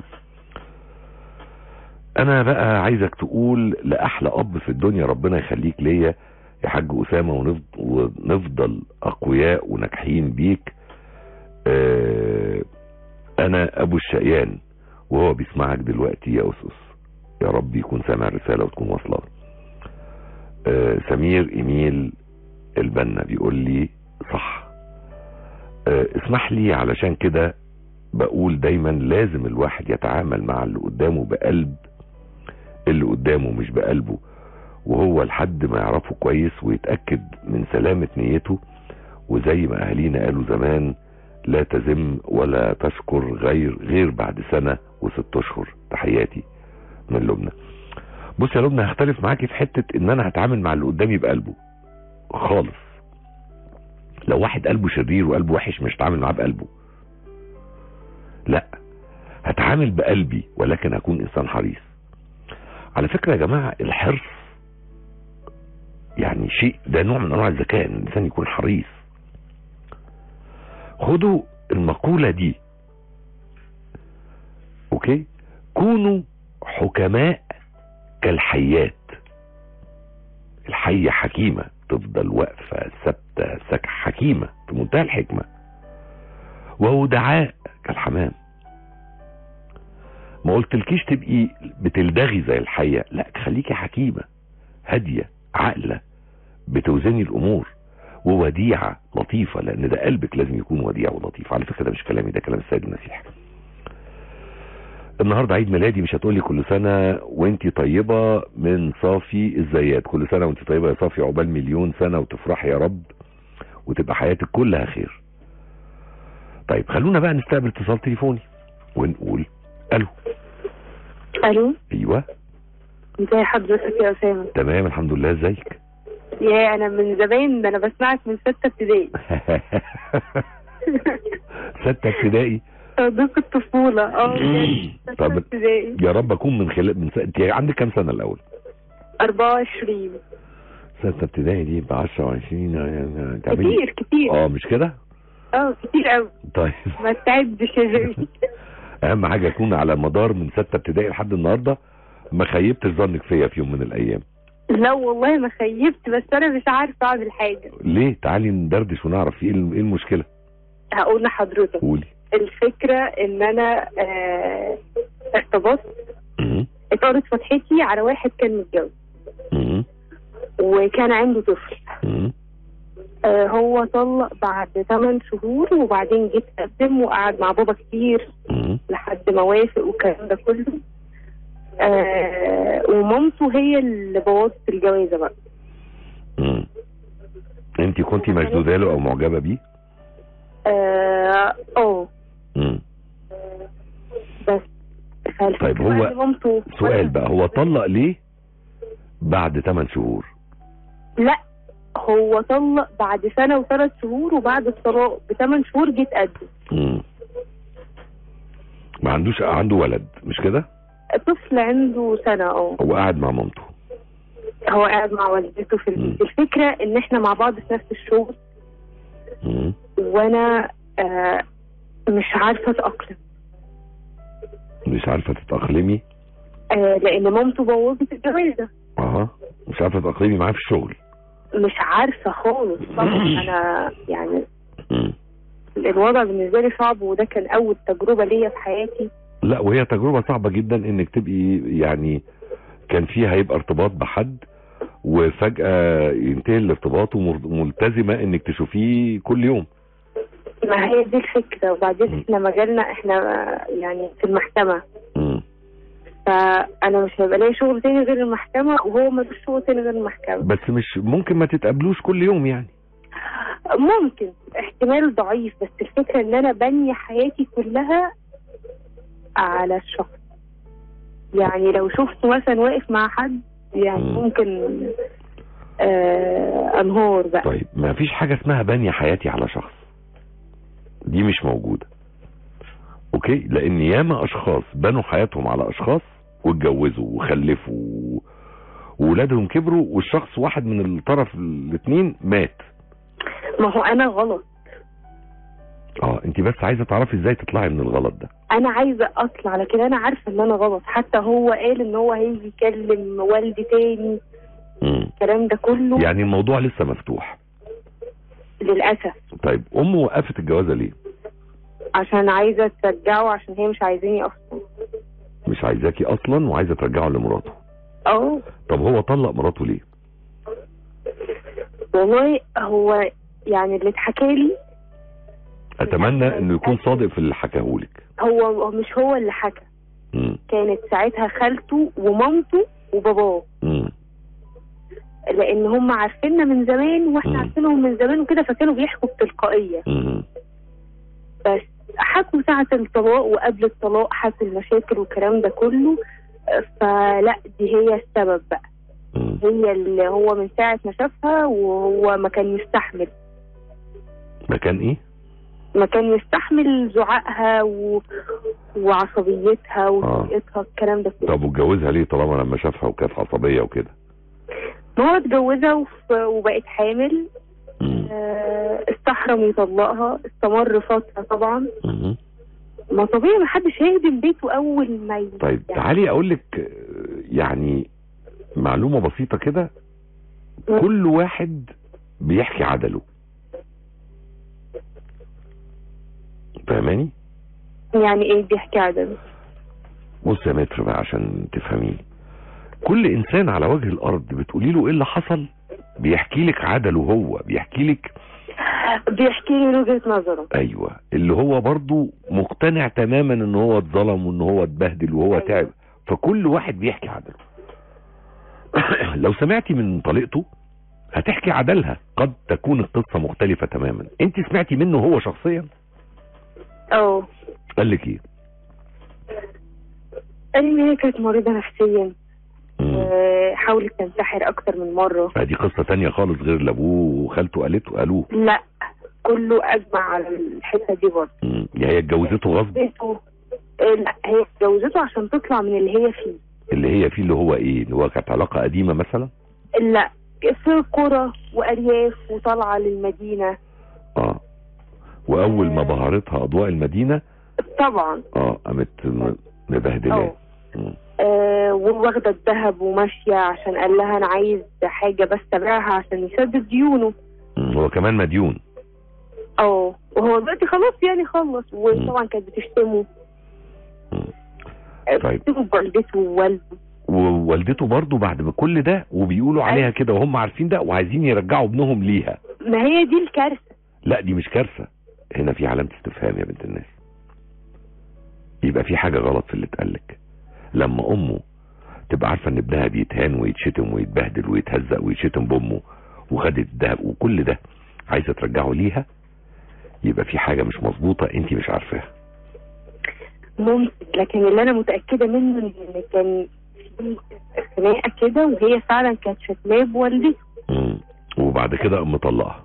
انا بقى عايزك تقول لاحلى اب في الدنيا ربنا يخليك ليا يا حاج اسامه ونفضل, ونفضل اقوياء وناجحين بيك آه انا ابو الشقيان وهو بيسمعك دلوقتي يا اسس يا رب يكون سامع الرساله وتكون واصله آه سمير ايميل البنا بيقول لي صح آه اسمح لي علشان كده بقول دايما لازم الواحد يتعامل مع اللي قدامه بقلب اللي قدامه مش بقلبه وهو لحد ما يعرفه كويس ويتأكد من سلامة نيته وزي ما اهالينا قالوا زمان لا تزم ولا تشكر غير غير بعد سنة وست اشهر تحياتي من لبنى بص يا لبنى هختلف معاكي في حتة ان انا هتعامل مع اللي قدامي بقلبه خالص لو واحد قلبه شرير وقلبه وحش مش هتعامل معاه بقلبه لا هتعامل بقلبي ولكن هكون انسان حريص على فكرة يا جماعة الحرص يعني شيء ده نوع من انواع الذكاء ان الانسان يكون حريص خدوا المقولة دي اوكي كونوا حكماء كالحيات الحية حكيمة تفضل واقفة ثابتة سك حكيمة في منتهى الحكمة وودعاء كالحمام ما قلتلكيش تبقي بتلدغي زي الحية لا خليكي حكيمة هادية عاقلة بتوزني الامور ووديعة لطيفة لان ده قلبك لازم يكون وديع ولطيف على فكرة ده مش كلامي ده كلام السيد المسيح النهاردة عيد ميلادي مش هتقولي كل سنة وانتي طيبة من صافي الزيات كل سنة وانتي طيبة يا صافي عقبال مليون سنة وتفرحي يا رب وتبقى حياتك كلها خير طيب خلونا بقى نستقبل اتصال تليفوني ونقول الو الو ايوه ازي حضرتك يا اسامه تمام الحمد لله ازيك يا انا من زمان ده انا بسمعك من ستة ابتدائي ستة ابتدائي صديق الطفولة اه بجد. ستة طب ابتدائي يا رب اكون من خلال من س... انت عندك كام سنة الاول 24 ستة ابتدائي دي ب 10 و20 كتير كتير اه مش كده اه كتير قوي طيب ما تعدش يا جميل اهم حاجة اكون على مدار من ستة ابتدائي لحد النهاردة ما خيبتش ظنك فيا في يوم من الايام لا والله ما خيبت بس انا مش عارفه اعمل حاجه ليه تعالي ندردش ونعرف ايه ايه المشكلة هقول لحضرتك قولي الفكره ان انا آه ارتبطت مم. اتقرت فتحتي على واحد كان متجوز مم. وكان عنده طفل مم. آه هو طلق بعد 8 شهور وبعدين جيت قدم وقعد مع بابا كتير مم. لحد ما وافق والكلام ده كله آه ومامته هي اللي بوظت الجوازه بقى مم. انت كنتي مشدودة له او معجبة بيه اه اه مم. بس فالفكرة طيب هو إن مامته سؤال بقى هو طلق ليه بعد 8 شهور لا هو طلق بعد سنه وثلاث شهور وبعد الطلاق بثمان شهور جيت قدم مم. ما عندوش عنده ولد مش كده طفل عنده سنه اه هو قاعد مع مامته هو قاعد مع والدته في البيت الفكره ان احنا مع بعض في نفس الشغل مم. وانا آه مش عارفه اتاقلم مش عارفة تتأقلمي آه لان مامته بوظت الجوازه اه مش عارفة تتأقلمي معاه في الشغل مش عارفه خالص طبعا انا يعني مم. الوضع بالنسبه لي صعب وده كان اول تجربه ليا في حياتي لا وهي تجربة صعبة جدا انك تبقي يعني كان فيه هيبقى ارتباط بحد وفجأة ينتهي الارتباط وملتزمة انك تشوفيه كل يوم ما هي دي الفكرة وبعدين مم. احنا مجالنا احنا يعني في المحكمة مم. فانا مش هيبقى ليا شغل تاني غير المحكمة وهو ملوش شغل تاني غير المحكمة بس مش ممكن ما تتقابلوش كل يوم يعني ممكن احتمال ضعيف بس الفكرة ان انا بني حياتي كلها على الشخص يعني لو شفته مثلا واقف مع حد يعني مم. ممكن آه انهار بقى طيب ما فيش حاجة اسمها بني حياتي على شخص دي مش موجودة اوكي لان ياما اشخاص بنوا حياتهم على اشخاص واتجوزوا وخلفوا وولادهم كبروا والشخص واحد من الطرف الاثنين مات ما هو انا غلط اه انت بس عايزة تعرفي ازاي تطلعي من الغلط ده انا عايزه اطلع لكن انا عارفه ان انا غلط حتى هو قال ان هو هيجي يكلم والدي تاني مم. الكلام ده كله يعني الموضوع لسه مفتوح للاسف طيب امه وقفت الجوازة ليه عشان عايزه ترجعه عشان هي مش عايزاني اصلا مش عايزاكي اصلا وعايزة ترجعه لمراته اه طب هو طلق مراته ليه والله هو يعني اللي اتحكى لي اتمنى انه يكون صادق في اللي حكاهولك هو هو مش هو اللي حكى مم. كانت ساعتها خالته ومامته وباباه مم. لان هم عارفيننا من زمان واحنا مم. عارفينهم من زمان وكده فكانوا بيحكوا بتلقائيه مم. بس حكوا ساعة الطلاق وقبل الطلاق حكوا المشاكل والكلام ده كله فلا دي هي السبب بقى مم. هي اللي هو من ساعة ما شافها وهو ما كان يستحمل مكان ايه ما كان يستحمل زعقها و... وعصبيتها وطريقتها الكلام ده كله طب واتجوزها ليه طالما لما شافها وكانت عصبيه وكده ما هو اتجوزها وف... وبقت حامل مم. آه، استحرم يطلقها استمر فترة طبعا مم. ما طبيعي ما حدش هيهدم بيته اول ما ي- طيب يعني تعالي اقول لك يعني معلومه بسيطه كده كل واحد بيحكي عدله فاهماني يعني ايه بيحكي عدم بص يا متر بقى عشان تفهميني كل انسان على وجه الارض بتقولي له ايه اللي حصل بيحكي لك عدله هو بيحكي لك بيحكي لي من وجهة نظره ايوه اللي هو برضو مقتنع تماما ان هو اتظلم وان هو اتبهدل وهو أيوة. تعب فكل واحد بيحكي عدله لو سمعتي من طليقته هتحكي عدلها قد تكون القصة مختلفة تماما انت سمعتي منه هو شخصيا اه قال لك ايه قال لي ان هي كانت مريضة نفسيا مم. آه، حاولت تنتحر اكتر من مرة دي قصة تانية خالص غير اللي ابوه وخالته قالته قالوه لا كله اجمع على الحتة دي برضه مم. يا هي اتجوزته غصب بيته آه، لا هي اتجوزته عشان تطلع من اللي هي فيه اللي هي فيه اللي هو ايه اللي هو كانت علاقة قديمة مثلا لا في قرى وارياف وطالعة للمدينة اه واول ما بهرتها اضواء المدينة طبعا اه قامت م- مبهدلاه اه مم. آه، وواخدة الذهب وماشية عشان قال لها أنا عايز حاجة بس تبيعها عشان يسدد ديونه مم. هو كمان مديون اه وهو دلوقتي خلاص يعني خلص وطبعا كانت بتشتمه مم. آه، طيب. بتشتمه بوالدته ووالده ووالدته برضو بعد ما كل ده وبيقولوا عليها أيوة. كده وهم عارفين ده وعايزين يرجعوا ابنهم ليها ما هي دي الكارثة لا دي مش كارثة هنا في علامة استفهام يا بنت الناس يبقى في حاجة غلط في اللي اتقالك لما امه تبقى عارفة ان ابنها بيتهان ويتشتم ويتبهدل ويتهزق ويتشتم بامه وخدت الدهب وكل ده عايزة ترجعه ليها يبقى في حاجة مش مظبوطة انت مش عارفاها ممكن لكن اللي أنا متأكدة منه إن كان في خناقة كده وهي فعلا كانت شتماه بوالدته مم. وبعد كده قام مطلقها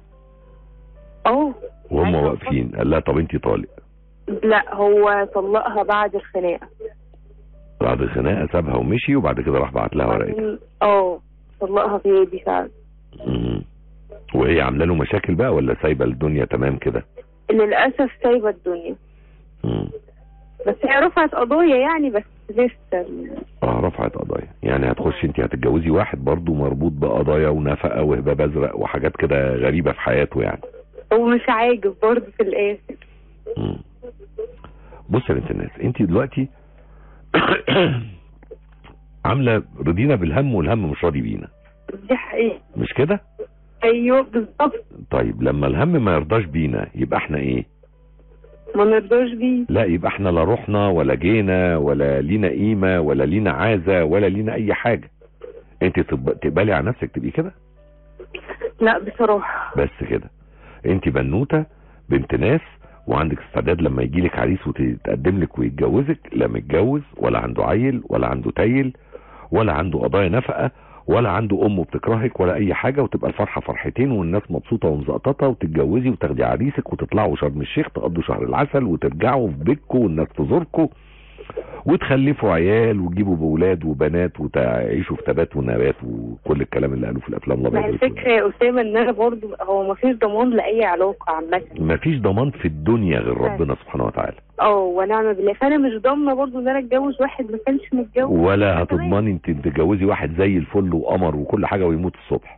اه وهم أيوة. واقفين قال لها طب انت طالق لا هو طلقها بعد الخناقة بعد الخناقه سابها ومشي وبعد كده راح بعت لها ورقتها بعدين- اه طلقها في ايدي فعلا مم. وهي عامله له مشاكل بقى ولا سايبه الدنيا تمام كده للأسف سايبة الدنيا مم. بس هي رفعت قضايا يعني بس لسه ال- اه رفعت قضايا يعني هتخشي انت هتتجوزي واحد برضو مربوط بقضايا ونفقه وهباب ازرق وحاجات كده غريبه في حياته يعني ومش عاجب برضه في الآخر مم. بص يا بنت الناس انت دلوقتي عامله رضينا بالهم والهم مش راضي بينا دي حقيقة مش كده ايوه بالظبط طيب لما الهم ما يرضاش بينا يبقى احنا ايه ما نرضاش بيه لا يبقى احنا لا رحنا ولا جينا ولا لينا قيمه ولا لينا عازه ولا لينا اي حاجه انت تب- تقبلي على نفسك تبقي كده لا بصراحة بس كده انت بنوته بنت ناس وعندك استعداد لما يجي لك عريس وتقدم لك ويتجوزك لا متجوز ولا عنده عيل ولا عنده تايل ولا عنده قضايا نفقه ولا عنده امه بتكرهك ولا اي حاجه وتبقى الفرحه فرحتين والناس مبسوطه ومزقططه وتتجوزي وتاخدي عريسك وتطلعوا شرم الشيخ تقضوا شهر العسل وترجعوا في بيتكم والناس تزوركم وتخلفوا عيال وتجيبوا بولاد وبنات وتعيشوا في تبات ونبات وكل الكلام اللي قالوه في الافلام ما الابيض هي والأسود. الفكرة يا أسامة إن أنا برضو هو ما فيش ضمان لأي علاقة عامة مفيش ضمان في الدنيا غير ربنا سبحانه وتعالى اه ونعم بالله فأنا مش ضامنة برضو إن أنا أتجوز واحد ما كانش متجوز ولا هتضمني انت تتجوزي واحد زي الفل وقمر وكل حاجه ويموت الصبح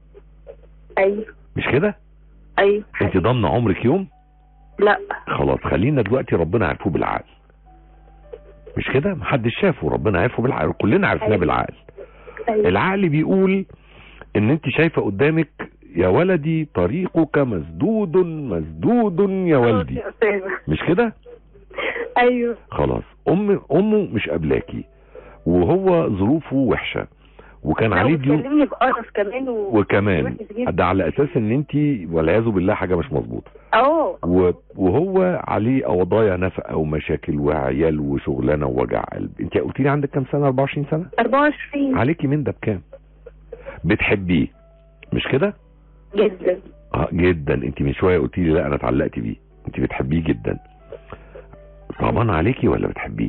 أيوه مش كده أيوه انت ضامنه عمرك يوم لا خلاص خلينا دلوقتي ربنا عارفه بالعقل مش كده محدش شافه ربنا عارفه بالعقل كلنا عرفناه أيوة. بالعقل أيوه العقل بيقول ان انت شايفه قدامك يا ولدي طريقك مسدود مسدود يا ولدي يا أسامة مش كده أيوه خلاص ام امه مش قابلاكي وهو ظروفه وحشه وكان عليه ديون بتكلمني بقرف كمان و... وكمان وحش جدا. ده على اساس ان انت والعياذ بالله حاجه مش مظبوطه اه و- وهو عليه قضايا نفقه ومشاكل وعيال وشغلانه ووجع قلب انت قلت لي عندك كام سنه 24 سنه 24 عليكي من ده بكام بتحبيه مش كده جدا اه جدا انت من شويه قلت لي لا انا اتعلقت بيه انت بتحبيه جدا صعبان عليكي ولا بتحبيه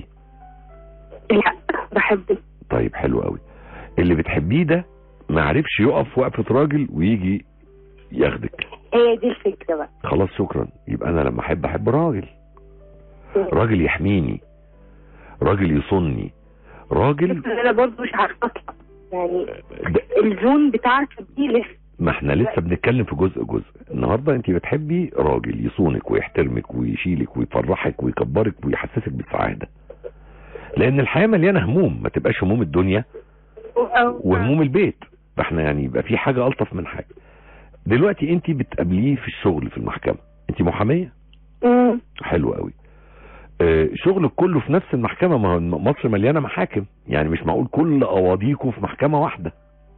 لا بحبك طيب حلو قوي اللي بتحبيه ده ما عرفش يقف وقفه راجل ويجي ياخدك هي دي الفكرة بقى خلاص شكرا يبقى انا لما احب احب راجل راجل يحميني راجل يصني راجل الفكرة إن انا برضو مش عارفة اطلع يعني ده الزون بتاعته دي لسه ما احنا لسه بنتكلم في جزء جزء النهارده انت بتحبي راجل يصونك ويحترمك ويشيلك ويفرحك ويكبرك ويحسسك بالسعاده لان الحياه مليانه هموم ما تبقاش هموم الدنيا وهموم البيت فاحنا يعني يبقى في حاجه الطف من حاجه دلوقتي انت بتقابليه في الشغل في المحكمه انت محاميه مم. حلو قوي آه، شغلك كله في نفس المحكمه ما هو مصر مليانه محاكم يعني مش معقول كل قواضيكم في محكمه واحده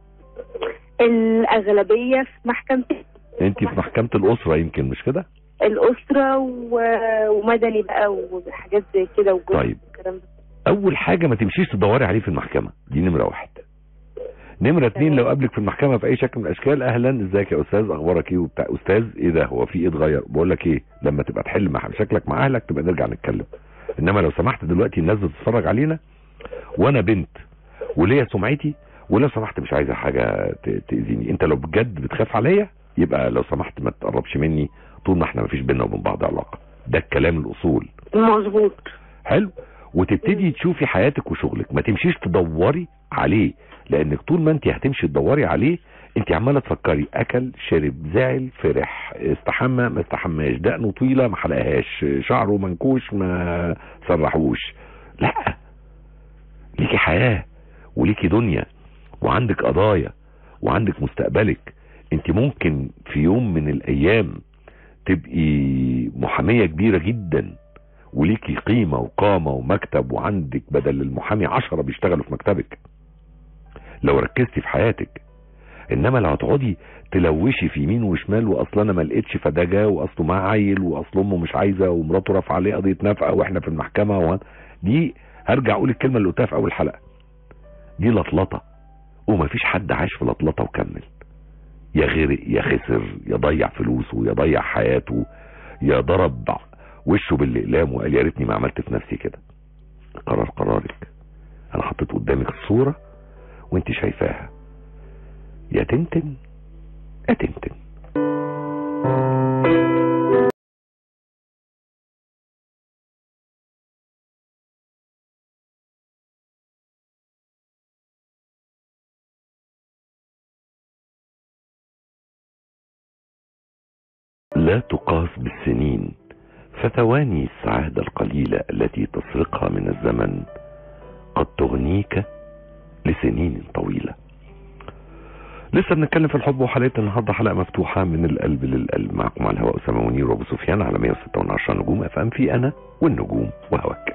الأغلبية في محكمة انت في محكمه الاسره يمكن مش كده الأسرة و... ومدني بقى وحاجات زي كده وجزء طيب. والكلام ده اول حاجه ما تمشيش تدوري عليه في المحكمه دي نمره واحد نمره اتنين تمام. لو قابلك في المحكمه في اي شكل من الاشكال اهلا ازيك يا استاذ اخبارك ايه وبتاع استاذ ايه ده هو في ايه اتغير بقول لك ايه لما تبقى تحل مع مشاكلك مع اهلك تبقى نرجع نتكلم انما لو سمحت دلوقتي الناس بتتفرج علينا وانا بنت وليا سمعتي ولو سمحت مش عايزه حاجه ت- تاذيني انت لو بجد بتخاف عليا يبقى لو سمحت ما تقربش مني طول ما احنا ما فيش بينا وبين بعض علاقه ده الكلام الاصول مظبوط حلو وتبتدي تشوفي حياتك وشغلك ما تمشيش تدوري عليه لانك طول ما انت هتمشي تدوري عليه انت عماله تفكري اكل شرب زعل فرح استحمى ما استحماش دقنه طويله ما حلقهاش شعره منكوش ما سرحوش لا ليكي حياه وليكي دنيا وعندك قضايا وعندك مستقبلك انت ممكن في يوم من الايام تبقي محاميه كبيره جدا وليكي قيمة وقامة ومكتب وعندك بدل المحامي عشرة بيشتغلوا في مكتبك لو ركزتي في حياتك انما لو هتقعدي تلوشي في يمين وشمال واصل انا ما لقيتش فده جه واصله معاه عيل واصل امه مش عايزه ومراته رافعه عليه قضيه نفقه واحنا في المحكمه وهن... دي هرجع اقول الكلمه اللي قلتها في اول حلقه دي لطلطه ومفيش حد عاش في لطلطه وكمل يا غرق يا خسر يا ضيع فلوسه يا ضيع حياته يا ضرب وشه بالاقلام وقال يا ريتني ما عملت في نفسي كده قرار قرارك انا حطيت قدامك الصوره وانت شايفاها يا تنتن يا تنتن لا تقاس بالسنين فثواني السعادة القليلة التي تسرقها من الزمن قد تغنيك لسنين طويلة لسه بنتكلم في الحب وحلقة النهارده حلقة مفتوحة من القلب للقلب معكم على الهواء أسامة منير وأبو سفيان على 106 من 10 نجوم اف ام في أنا والنجوم وهواك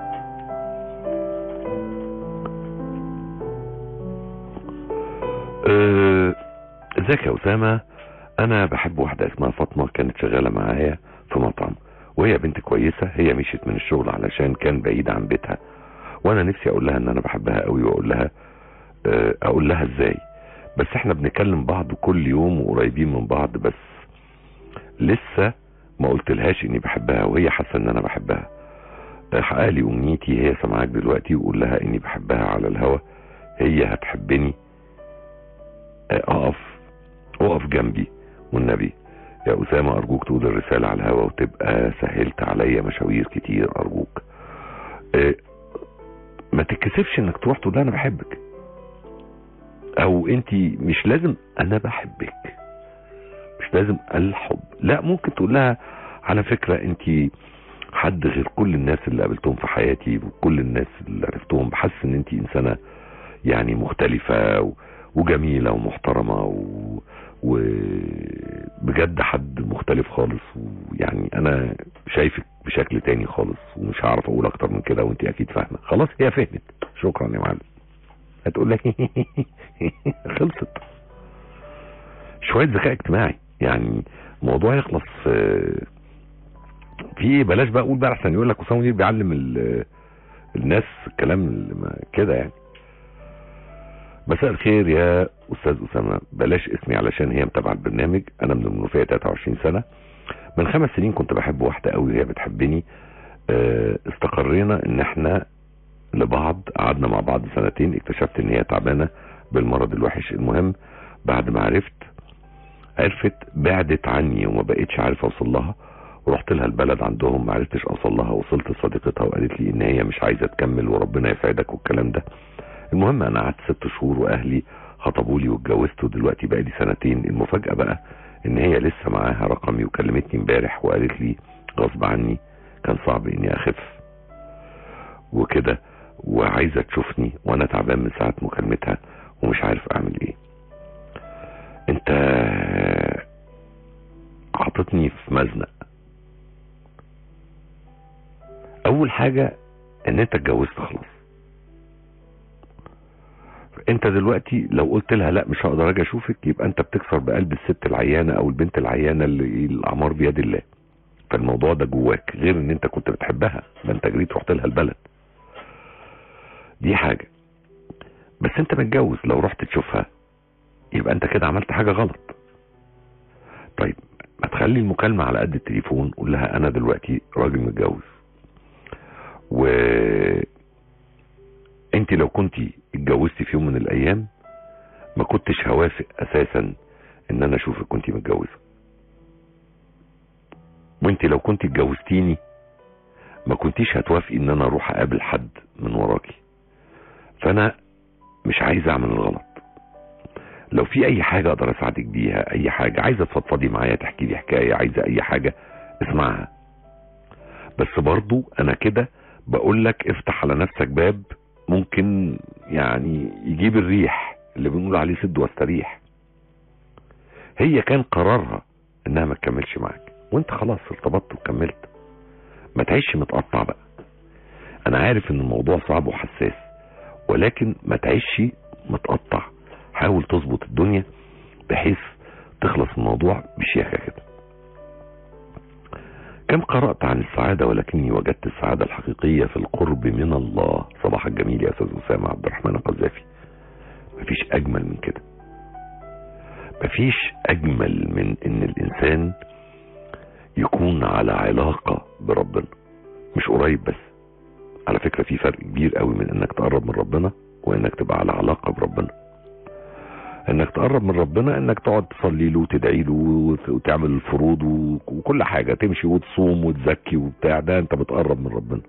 أه، ازيك يا أسامة أنا بحب واحدة اسمها فاطمة كانت شغالة معايا في مطعم وهي بنت كويسة هي مشيت من الشغل علشان كان بعيد عن بيتها وانا نفسي اقول لها ان انا بحبها قوي واقول لها آه، اقول لها ازاي بس احنا بنكلم بعض كل يوم وقريبين من بعض بس لسه ما قلت لهاش اني بحبها وهي حاسه ان انا بحبها حقق لي امنيتي هي سامعاك دلوقتي وقول لها اني بحبها على الهوا هي هتحبني آه، اقف اقف جنبي والنبي يا اسامه ارجوك تقول الرساله على الهوا وتبقى سهلت عليا مشاوير كتير ارجوك آه، ما تتكسفش انك تروح تقول لها انا بحبك او انت مش لازم انا بحبك مش لازم الحب لا ممكن تقول لها على فكرة انت حد غير كل الناس اللي قابلتهم في حياتي وكل الناس اللي عرفتهم بحس ان انت انسانة يعني مختلفة و- وجميلة ومحترمة و... وبجد حد مختلف خالص ويعني انا شايفك بشكل تاني خالص ومش هعرف اقول اكتر من كده وانت اكيد فاهمه خلاص هي فهمت شكرا يا معلم هتقول لك خلصت شويه ذكاء اجتماعي يعني الموضوع يخلص في في ايه بلاش بقى اقول بقى احسن يقول لك اسامه منير بيعلم ال- الناس الكلام اللي ما- كده يعني مساء الخير يا استاذ اسامه بلاش اسمي علشان هي متابعه البرنامج انا من المنوفيه 23 سنه من خمس سنين كنت بحب واحده قوي وهي بتحبني آه، استقرينا ان احنا لبعض قعدنا مع بعض سنتين اكتشفت ان هي تعبانه بالمرض الوحش المهم بعد ما عرفت عرفت بعدت عني وما بقتش عارف اوصل لها ورحت لها البلد عندهم ما عرفتش اوصل لها وصلت لصديقتها وقالت لي ان هي مش عايزه تكمل وربنا يسعدك والكلام ده المهم انا قعدت ست شهور واهلي خطبوا لي واتجوزت ودلوقتي بقى لي سنتين المفاجاه بقى ان هي لسه معاها رقمي وكلمتني امبارح وقالت لي غصب عني كان صعب اني اخف وكده وعايزه تشوفني وانا تعبان من ساعه مكالمتها ومش عارف اعمل ايه انت حاططني في مزنق اول حاجه ان انت اتجوزت خلاص انت دلوقتي لو قلت لها لا مش هقدر اجي اشوفك يبقى انت بتكسر بقلب الست العيانه او البنت العيانه اللي الاعمار بيد الله فالموضوع ده جواك غير ان انت كنت بتحبها ده انت جريت رحت لها البلد دي حاجه بس انت متجوز لو رحت تشوفها يبقى انت كده عملت حاجه غلط طيب ما تخلي المكالمه على قد التليفون قول لها انا دلوقتي راجل متجوز و انت لو كنت اتجوزتي في يوم من الايام ما كنتش هوافق اساسا ان انا اشوفك كنت متجوزه وانت لو كنت اتجوزتيني ما كنتيش هتوافقي ان انا اروح اقابل حد من وراكي فانا مش عايز اعمل الغلط لو في اي حاجة اقدر اساعدك بيها اي حاجة عايزة تفضفضي معايا تحكي لي حكاية عايزة اي حاجة اسمعها بس برضو انا كده بقول لك افتح على نفسك باب ممكن يعني يجيب الريح اللي بنقول عليه سد واستريح هي كان قرارها انها ما تكملش معاك وانت خلاص ارتبطت وكملت ما تعيش متقطع بقى انا عارف ان الموضوع صعب وحساس ولكن ما تعيش متقطع حاول تظبط الدنيا بحيث تخلص من الموضوع بشياكه كده كم قرأت عن السعادة ولكني وجدت السعادة الحقيقية في القرب من الله صباح الجميل يا أستاذ أسامة عبد الرحمن القذافي مفيش أجمل من كده مفيش أجمل من إن الإنسان يكون على علاقة بربنا مش قريب بس على فكرة في فرق كبير قوي من إنك تقرب من ربنا وإنك تبقى على علاقة بربنا انك تقرب من ربنا انك تقعد تصلي له وتدعي له وت- وتعمل الفروض و- وكل حاجة تمشي وتصوم وتزكي وبتاع ده انت بتقرب من ربنا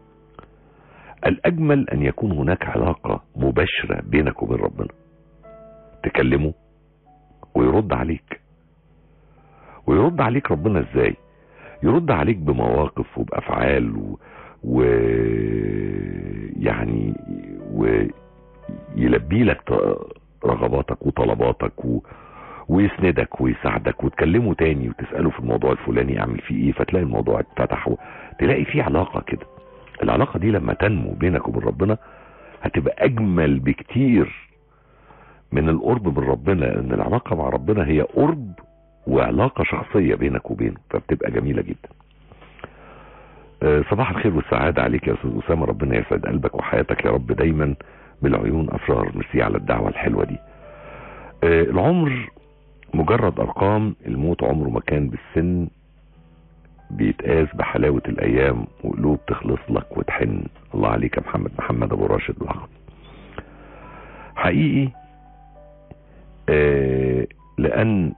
الاجمل ان يكون هناك علاقة مباشرة بينك وبين ربنا تكلمه ويرد عليك ويرد عليك ربنا ازاي يرد عليك بمواقف وبافعال و... و... يعني و... يلبي لك ط- رغباتك وطلباتك و... ويسندك ويساعدك وتكلمه تاني وتسأله في الموضوع الفلاني اعمل فيه ايه فتلاقي الموضوع اتفتح و... تلاقي فيه علاقة كده العلاقة دي لما تنمو بينك وبين ربنا هتبقى اجمل بكتير من القرب من ربنا لان العلاقة مع ربنا هي قرب وعلاقة شخصية بينك وبينه فبتبقى جميلة جدا آه، صباح الخير والسعادة عليك يا أستاذ أسامة ربنا يسعد قلبك وحياتك يا رب دايما بالعيون أفرار ميرسي على الدعوة الحلوة دي آه، العمر مجرد أرقام الموت عمره ما كان بالسن بيتقاس بحلاوة الأيام وقلوب تخلص لك وتحن الله عليك يا محمد محمد أبو راشد الأخضر حقيقي آه، لأن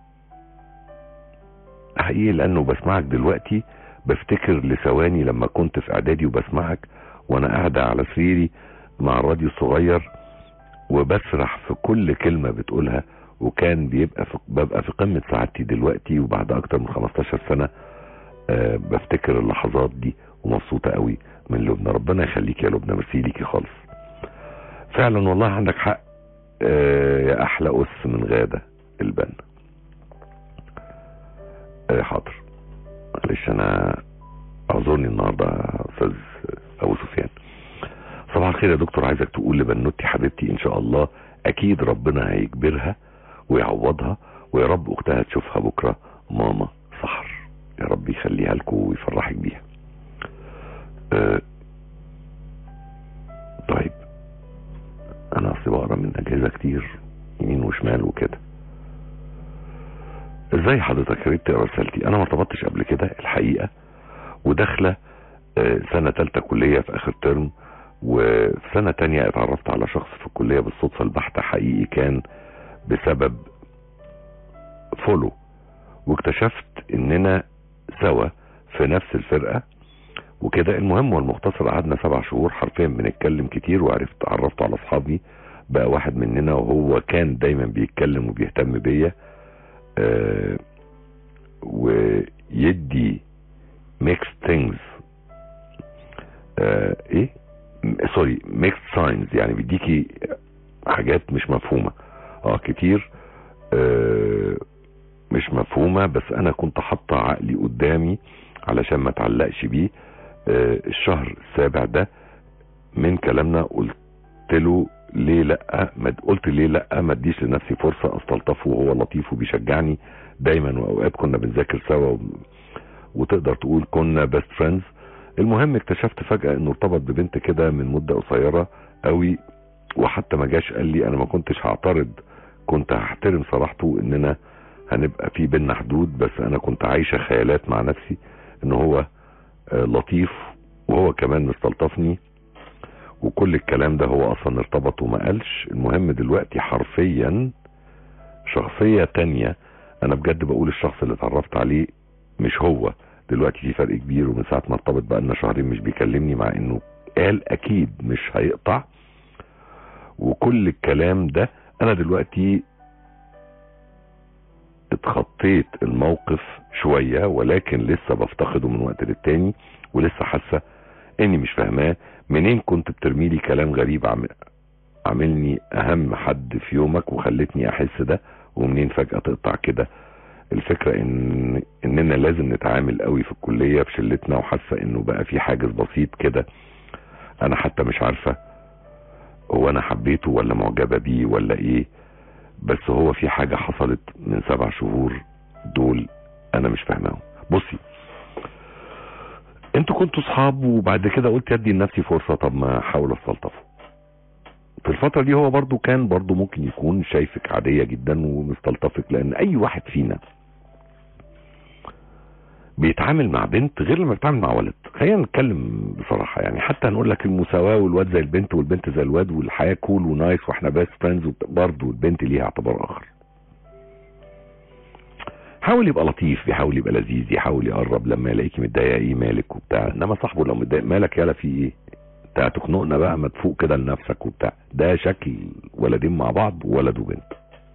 حقيقي لأنه بسمعك دلوقتي بفتكر لثواني لما كنت في اعدادي وبسمعك وانا قاعدة على سريري مع الراديو الصغير وبسرح في كل كلمة بتقولها وكان بيبقى في ببقى في قمة سعادتي دلوقتي وبعد اكتر من 15 سنة آه بفتكر اللحظات دي ومبسوطة قوي من لبنى ربنا يخليك يا لبنى ميرسي ليكي خالص فعلا والله عندك حق آه يا احلى اس من غادة البنا آه حاضر معلش انا اعذرني النهارده يا استاذ ابو سفيان صباح الخير يا دكتور عايزك تقول لبنوتي حبيبتي ان شاء الله اكيد ربنا هيجبرها ويعوضها ويا رب اختها تشوفها بكره ماما سحر يا رب يخليها لكم ويفرحك بيها أه طيب انا اصلي بقرا من اجهزه كتير يمين وشمال وكده ازاي حضرتك يا ريت تقرا رسالتي انا ما ارتبطتش قبل كده الحقيقه وداخله آه، سنه ثالثه كليه في اخر ترم وفي سنه تانية اتعرفت على شخص في الكليه بالصدفه البحته حقيقي كان بسبب فولو واكتشفت اننا سوا في نفس الفرقه وكده المهم والمختصر قعدنا سبع شهور حرفيا بنتكلم كتير وعرفت عرفت على اصحابي بقى واحد مننا وهو كان دايما بيتكلم وبيهتم بيا آه، ويدي ميكس ثينجز ايه سوري ميكس ساينز يعني بيديكي حاجات مش مفهومه اه كتير آه مش مفهومه بس انا كنت حاطه عقلي قدامي علشان ما اتعلقش بيه آه الشهر السابع ده من كلامنا قلت له ليه لا ما قلت ليه لا ما اديش لنفسي فرصه استلطفه وهو لطيف وبيشجعني دايما واوقات كنا بنذاكر سوا و... وتقدر تقول كنا بيست فريندز المهم اكتشفت فجاه انه ارتبط ببنت كده من مده قصيره قوي وحتى ما جاش قال لي انا ما كنتش هعترض كنت هحترم صراحته اننا هنبقى في بينا حدود بس انا كنت عايشه خيالات مع نفسي ان هو آه، لطيف وهو كمان مستلطفني وكل الكلام ده هو اصلا ارتبط وما قالش المهم دلوقتي حرفيا شخصية تانية انا بجد بقول الشخص اللي اتعرفت عليه مش هو دلوقتي في فرق كبير ومن ساعة ما ارتبط بقالنا شهرين مش بيكلمني مع انه قال اكيد مش هيقطع وكل الكلام ده انا دلوقتي اتخطيت الموقف شوية ولكن لسه بفتقده من وقت للتاني ولسه حاسة اني مش فاهماه منين كنت بترمي لي كلام غريب عم... عاملني اهم حد في يومك وخلتني احس ده ومنين فجأة تقطع كده الفكرة ان اننا لازم نتعامل قوي في الكلية في شلتنا وحاسة انه بقى في حاجز بسيط كده انا حتى مش عارفة هو انا حبيته ولا معجبة بيه ولا ايه بس هو في حاجة حصلت من سبع شهور دول انا مش فاهماهم بصي انتوا كنتوا صحاب وبعد كده قلت ادي لنفسي فرصة طب ما احاول استلطفه في الفترة دي هو برضو كان برضو ممكن يكون شايفك عادية جدا ومستلطفك لان اي واحد فينا بيتعامل مع بنت غير لما بيتعامل مع ولد خلينا نتكلم بصراحة يعني حتى هنقول لك المساواة والواد زي البنت والبنت زي الواد والحياة كول ونايس واحنا بيست فريندز برضو البنت ليها اعتبار اخر حاول يبقى لطيف بيحاول يبقى لذيذ يحاول يقرب لما يلاقيكي متضايقه ايه مالك وبتاع انما صاحبه لو متضايق مالك يالا في ايه انت هتخنقنا بقى ما تفوق كده لنفسك وبتاع ده شكل ولدين مع بعض ولد وبنت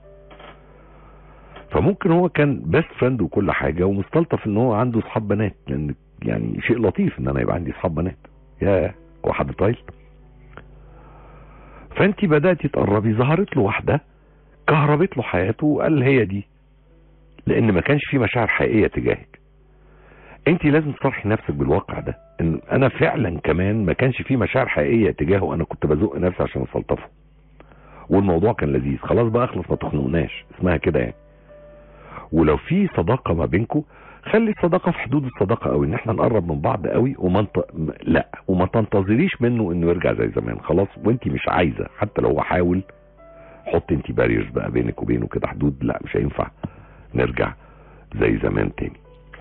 فممكن هو كان بيست فريند وكل حاجه ومستلطف ان هو عنده اصحاب بنات لان يعني شيء لطيف ان انا يبقى عندي اصحاب بنات يا هو حد طايل فانت بداتي تقربي ظهرت له واحده كهربت له حياته وقال هي دي لان ما كانش في مشاعر حقيقيه تجاهك انت لازم تصرحي نفسك بالواقع ده ان انا فعلا كمان ما كانش في مشاعر حقيقيه تجاهه انا كنت بزق نفسي عشان استلطفه والموضوع كان لذيذ خلاص بقى اخلص ما تخنقناش اسمها كده يعني ولو في صداقه ما بينكم خلي الصداقه في حدود الصداقه قوي ان احنا نقرب من بعض قوي وما انت... م- لا وما تنتظريش منه انه يرجع زي زمان خلاص وانت مش عايزه حتى لو هو حاول حط انت باريرز بقى بينك وبينه كده حدود لا مش هينفع نرجع زي زمان تاني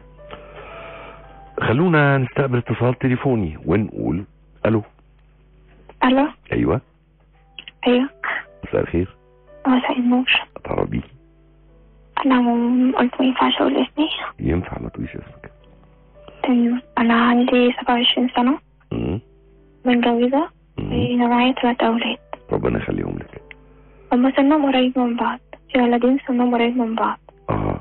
خلونا نستقبل اتصال تليفوني ونقول الو الو ايوه ايوه مساء الخير مساء النور تعربي انا م- قلت ما ينفعش اقول اسمي ينفع ما تقوليش اسمك تمام انا عندي سبعة وعشرين سنة مم. متجوزة مم. ومعايا تلات اولاد ربنا يخليهم لك هما سنهم قريب من بعض في ولدين سنهم قريب من بعض اه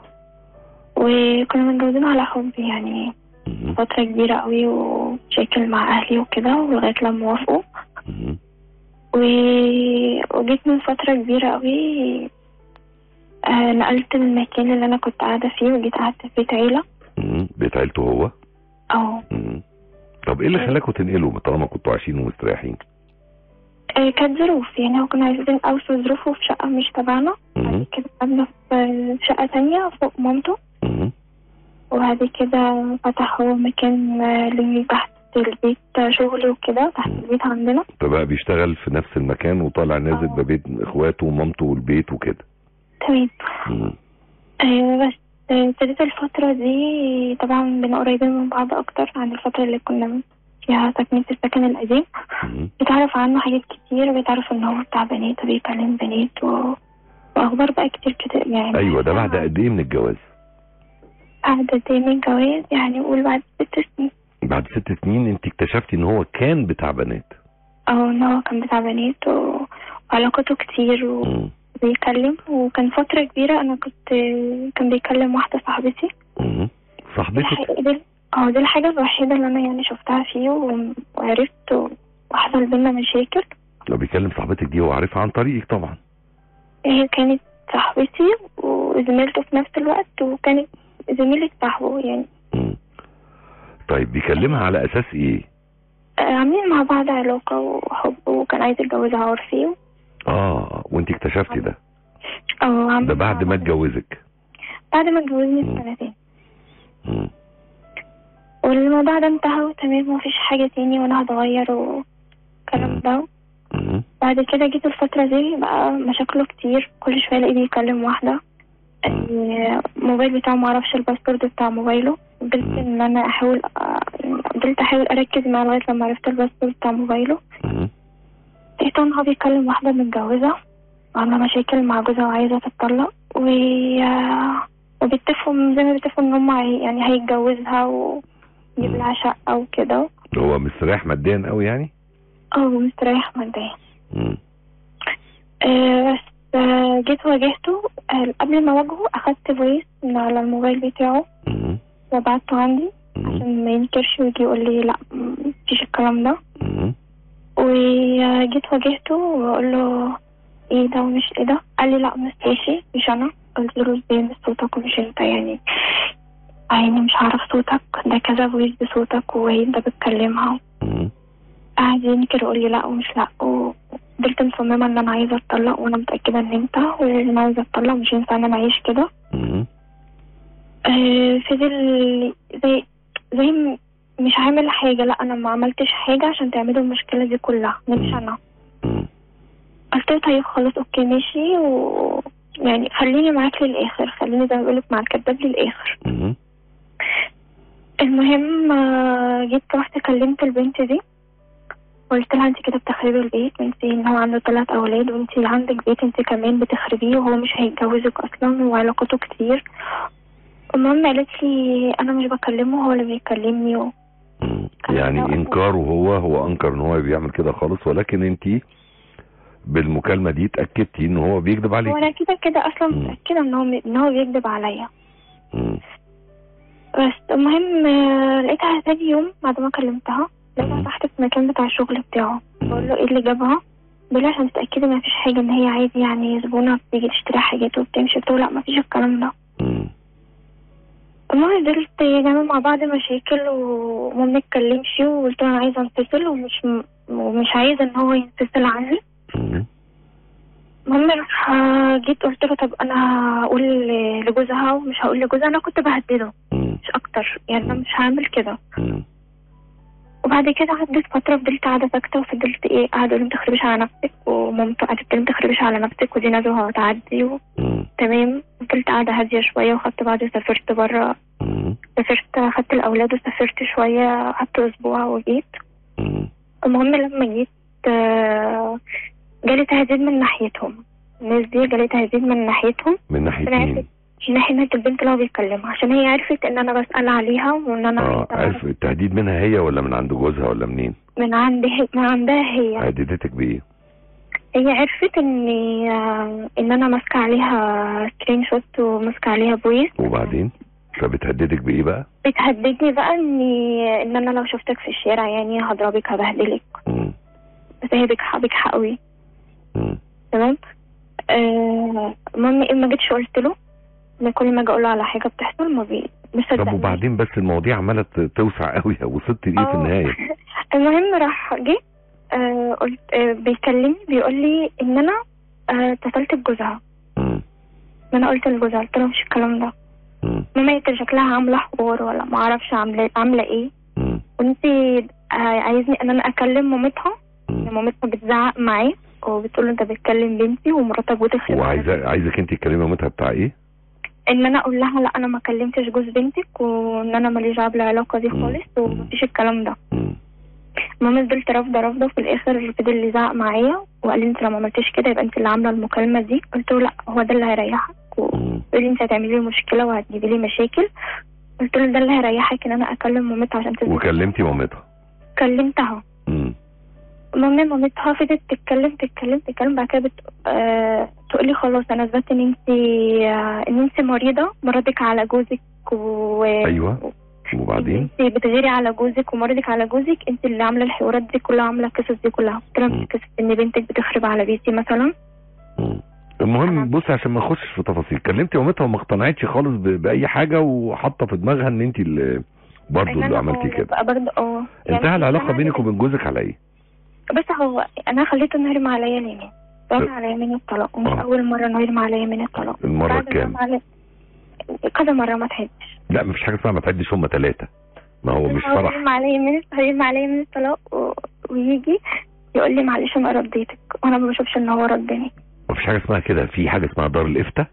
وكنا متجوزين على حب يعني مم. فترة كبيرة قوي ومشاكل مع اهلي وكده ولغاية لما وافقوا مم. و... وجيت من فترة كبيرة قوي آه نقلت من المكان اللي انا كنت قاعدة فيه وجيت قعدت في بيت عيلة مم. بيت عيلته هو اه مم. طب ايه اللي خلاكوا تنقلوا طالما كنتوا عايشين ومستريحين آه، كانت ظروف يعني هو كنا عايزين أوسع ظروفه في شقة مش تبعنا مم. بعد كده قعدنا في شقة تانية فوق مامته مم. وبعد كده فتح هو مكان آه، ليه تحت البيت آه، شغل وكده تحت مم. البيت عندنا فبقى بيشتغل في نفس المكان وطالع نازل آه. ببيت اخواته ومامته والبيت وكده تمام مم. آه، بس آه، ابتديت الفترة دي طبعا بقينا قريبين من بعض أكتر عن الفترة اللي كنا فيها ساكنين في السكن القديم مم. بتعرف عنه حاجات كتير بتعرف إن هو بتاع بنات وبيكلم بنات و... وأخبار بقى كتير كده يعني ايوه ده بعد قد ايه من الجواز بعد تاني الجواز يعني قول بعد ست سنين بعد ست سنين انت اكتشفتي ان هو كان بتاع بنات اه ان هو كان بتاع بنات و... وعلاقته كتير مم. وبيكلم وكان فترة كبيرة انا كنت كان بيكلم واحدة صاحبتي مم. صاحبتك الحقيقة دي اه دي الحاجة الوحيدة اللي انا يعني شفتها فيه و- وعرفت و- وحصل بينا مشاكل لو بيكلم صاحبتك دي هو عارفها عن طريقك طبعا هي كانت صاحبتي وزميلته في نفس الوقت وكانت زميلة صاحبه يعني مم. طيب بيكلمها على اساس ايه آه، عاملين مع بعض علاقة وحب وكان عايز يتجوزها عرفي اه وانت اكتشفتي ده اه عاملين ده مع بعد ما بعض. اتجوزك بعد ما اتجوزني مم. بسنتين مم. والموضوع ده انتهى وتمام ومفيش حاجة تاني وانا هتغير والكلام مم. ده مم. بعد كده جيت الفترة دي بقى مشاكله كتير كل شوية الاقيه بيكلم واحدة مم. آه، الموبايل بتاعه معرفش الباسورد بتاع موبايله فضلت مم. ان انا احاول آه، يعني فضلت احاول اركز معاه لغاية لما عرفت الباسورد بتاع موبايله مم. لقيت ان هو بيكلم واحدة متجوزة وعاملة مشاكل مع جوزها وعايزة تتطلق و آه، وبيتفقوا زي ما بيتفقوا ان هم هي- يعني هيتجوزها ويجيب مم. لها شقة وكده هو مستريح ماديا قوي يعني اه مستريح ماديا مم. آه، بس آه، جيت واجهته آه، قبل ما اواجهه اخدت فويس من على الموبايل بتاعه مم. وبعته عندي مم. عشان ما ينكرش ويجي يقول لي لا مفيش الكلام ده مم. وجيت واجهته واقول له ايه ده ومش ايه ده قال لي لا مش ماشي مش انا قلت له ازاي مش صوتك ومش انت يعني يعني مش هعرف صوتك ده كذا فويس بصوتك وهي انت بتكلمها مم. قعد ينكر يقول لي لا ومش لا وفضلت مصممة ان انا عايزة اتطلق وانا متأكدة ان انت وانا عايزة اتطلق مش ينفع ان انا اعيش كده مم. آه، فضل زي زي م- مش عامل حاجة لا انا ما عملتش حاجة عشان تعملوا المشكلة دي كلها مش انا مم. قلت له طيب خلاص اوكي ماشي و يعني خليني معاك للاخر خليني زي ما بقولك مع الكذاب للاخر مم. المهم آه، جيت رحت كلمت البنت دي قلت لها انت كده بتخربي البيت انت ان هو عنده ثلاث اولاد وانت عندك بيت انت كمان بتخربيه وهو مش هيتجوزك اصلا وعلاقته كتير المهم قالت لي انا مش بكلمه هو اللي بيكلمني و... مم. يعني انكاره هو هو انكر ان هو بيعمل كده خالص ولكن انت بالمكالمه دي اتاكدتي ان هو بيكذب عليك وانا كده كده اصلا مم. متاكده ان هو ان هو بيكذب عليا مم. بس المهم آه، لقيتها تاني يوم بعد ما كلمتها لقيتها مم. تحت في المكان بتاع الشغل بتاعه بقول له ايه اللي جابها بقول لها عشان تتاكدي ما فيش حاجه ان هي عادي يعني زبونه بتيجي تشتري حاجات وبتمشي قلت له لا ما فيش الكلام ده مم. المهم فضلت نعمل مع بعض مشاكل وما بنتكلمش وقلت له انا عايزه انفصل ومش ومش عايزه ان هو ينفصل عني مم. المهم راح جيت قلت له طب انا هقول لجوزها ومش هقول لجوزها انا كنت بهدده مم. مش اكتر يعني انا مش هعمل كده مم. وبعد كده عدت فتره فضلت قاعده ساكته وفضلت ايه قاعده اقول له ما تخربيش على نفسك ومامته قعدت تقول لي ما تخربيش على نفسك ودي نزوه هتعدي مم. تمام فضلت قاعده هاديه شويه وخدت بعضي وسافرت بره مم. سافرت خدت الاولاد وسافرت شويه قعدت اسبوع وجيت مم. المهم لما جيت آه، جالي تهديد من ناحيتهم الناس دي جالي تهديد من ناحيتهم من ناحية أنا مين؟ عرفت من ناحية البنت اللي هو بيكلمها عشان هي عرفت ان انا بسأل عليها وان انا اه عايزة عارف التهديد منها هي ولا من عند جوزها ولا منين؟ من عند هي من عندها هي هددتك بايه؟ هي عرفت ان آه، ان انا ماسكة عليها سكرين شوت وماسكة عليها فويس وبعدين؟ فبتهددك بايه بقى؟ بتهددني بقى ان ان انا لو شفتك في الشارع يعني هضربك هبهدلك مم. بس هي بجحة بجحة قوي مم. تمام آه، المهم ايه ما جيتش قلت له ما كل ما اجي اقول له على حاجه بتحصل ما بي مصدقني. طب وبعدين بس المواضيع عماله ت- توسع قوي وصلت ليه في آه. النهايه؟ المهم راح جه آه قلت آه بيكلمني بيقول لي ان انا آه اتصلت بجوزها مم. ما انا قلت لجوزها قلت له مش الكلام ده مم. ماما هي شكلها عامله حوار ولا ما اعرفش عامله عامله ايه مم. وانت آه عايزني ان انا اكلم مامتها مم. مامتها بتزعق معاه وبتقول له انت بتكلم بنتي ومراتك بتخرب على وعايزه عايزك انت تكلمي مامتها بتاع ايه؟ ان انا اقول لها لا انا ما كلمتش جوز بنتك وان انا ماليش دعوه بالعلاقه دي مم. خالص ومفيش الكلام ده مم. المهم فضلت رافضه رافضه وفي الاخر فضل يزعق معايا وقال لي انت لو ما عملتيش كده يبقى انت اللي عامله المكالمه دي قلت له لا هو ده اللي هيريحك وقال مم. لي انت هتعملي لي مشكله وهتجيبي لي مشاكل قلت له ده اللي هيريحك ان انا اكلم مامتها عشان تثبت وكلمتي مامتها كلمتها مم. المهم مامتها فضلت تتكلم تتكلم تتكلم بعد كده بت... آه... تقول لي خلاص انا اثبت ان انت آه... ان انت مريضه مرضك على جوزك و ايوه وبعدين؟ انت بتغيري على جوزك ومرضك على جوزك انت اللي عامله الحوارات دي كلها عامله القصص دي كلها قلت لها مم. مش قصه ان بنتك بتخرب على بيتي مثلا مم. المهم بص عشان ما نخشش في تفاصيل كلمتي مامتها وما اقتنعتش خالص ب- باي حاجه وحاطه في دماغها ان انت اللي برضه إن اللي أنا عملتي اه كده بقى برضه اه انتهى العلاقه أنا- بينك وبين جوزك على ايه؟ بس هو انا خليته انه يرمي عليا اليمين رمى أه. على يمين الطلاق ومش اه. اول مره انه يرمي عليا يمين الطلاق المره بعد ما الكام؟ رمى عليا- كذا مره ما تحبش لا مفيش حاجه اسمها ما تعدش هم ثلاثه ما هو مش هو فرح يرمي عليا يمين هيرمي عليا يمين الطلاق و... ويجي يقول لي معلش انا رديتك وانا ما بشوفش ان هو ردني مفيش حاجه اسمها كده في حاجه اسمها دار الافتاء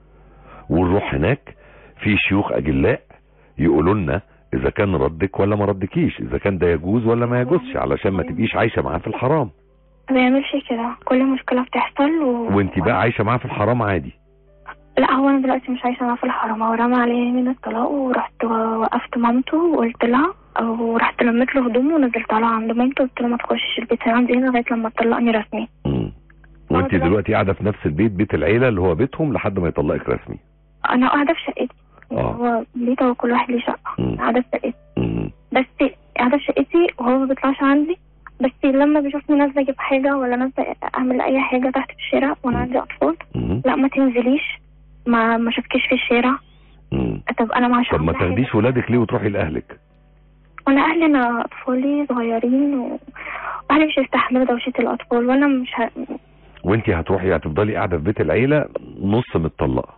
ونروح هناك في شيوخ اجلاء يقولوا لنا اذا كان ردك ولا ما ردكيش اذا كان ده يجوز ولا ما يجوزش علشان ما تبقيش عايشه معاه في الحرام ما بيعملش كده كل مشكله بتحصل و... وانت بقى عايشه معاه في الحرام عادي لا هو انا دلوقتي مش عايشه معاه في الحرام هو رمى عليا يمين الطلاق ورحت وقفت مامته وقلت لها ورحت لميت له هدومه ونزلت على عند مامته وقلت له ما تخشش البيت عندي هنا لغايه لما تطلقني رسمي مم. وانت دلوقتي- دلوقتي قاعده في نفس البيت بيت العيله اللي هو بيتهم لحد ما يطلقك رسمي انا قاعده في شقتي يعني آه. هو بيته وكل واحد ليه شقه مم. قاعده في شقتي مم. بس قاعده في شقتي وهو ما بيطلعش عندي بس لما بيشوفني نازله اجيب حاجه ولا نازله اعمل اي حاجه تحت في الشارع وانا مم. عندي اطفال مم. لا ما تنزليش ما ما شفتكيش في الشارع مم. طب انا مع طب ما تاخديش ولادك ليه وتروحي لاهلك وانا اهلي انا اطفالي صغيرين و... واهلي مش هيستحملوا دوشه الاطفال وانا مش ه... وانت هتروحي هتفضلي قاعده في بيت العيله نص متطلقه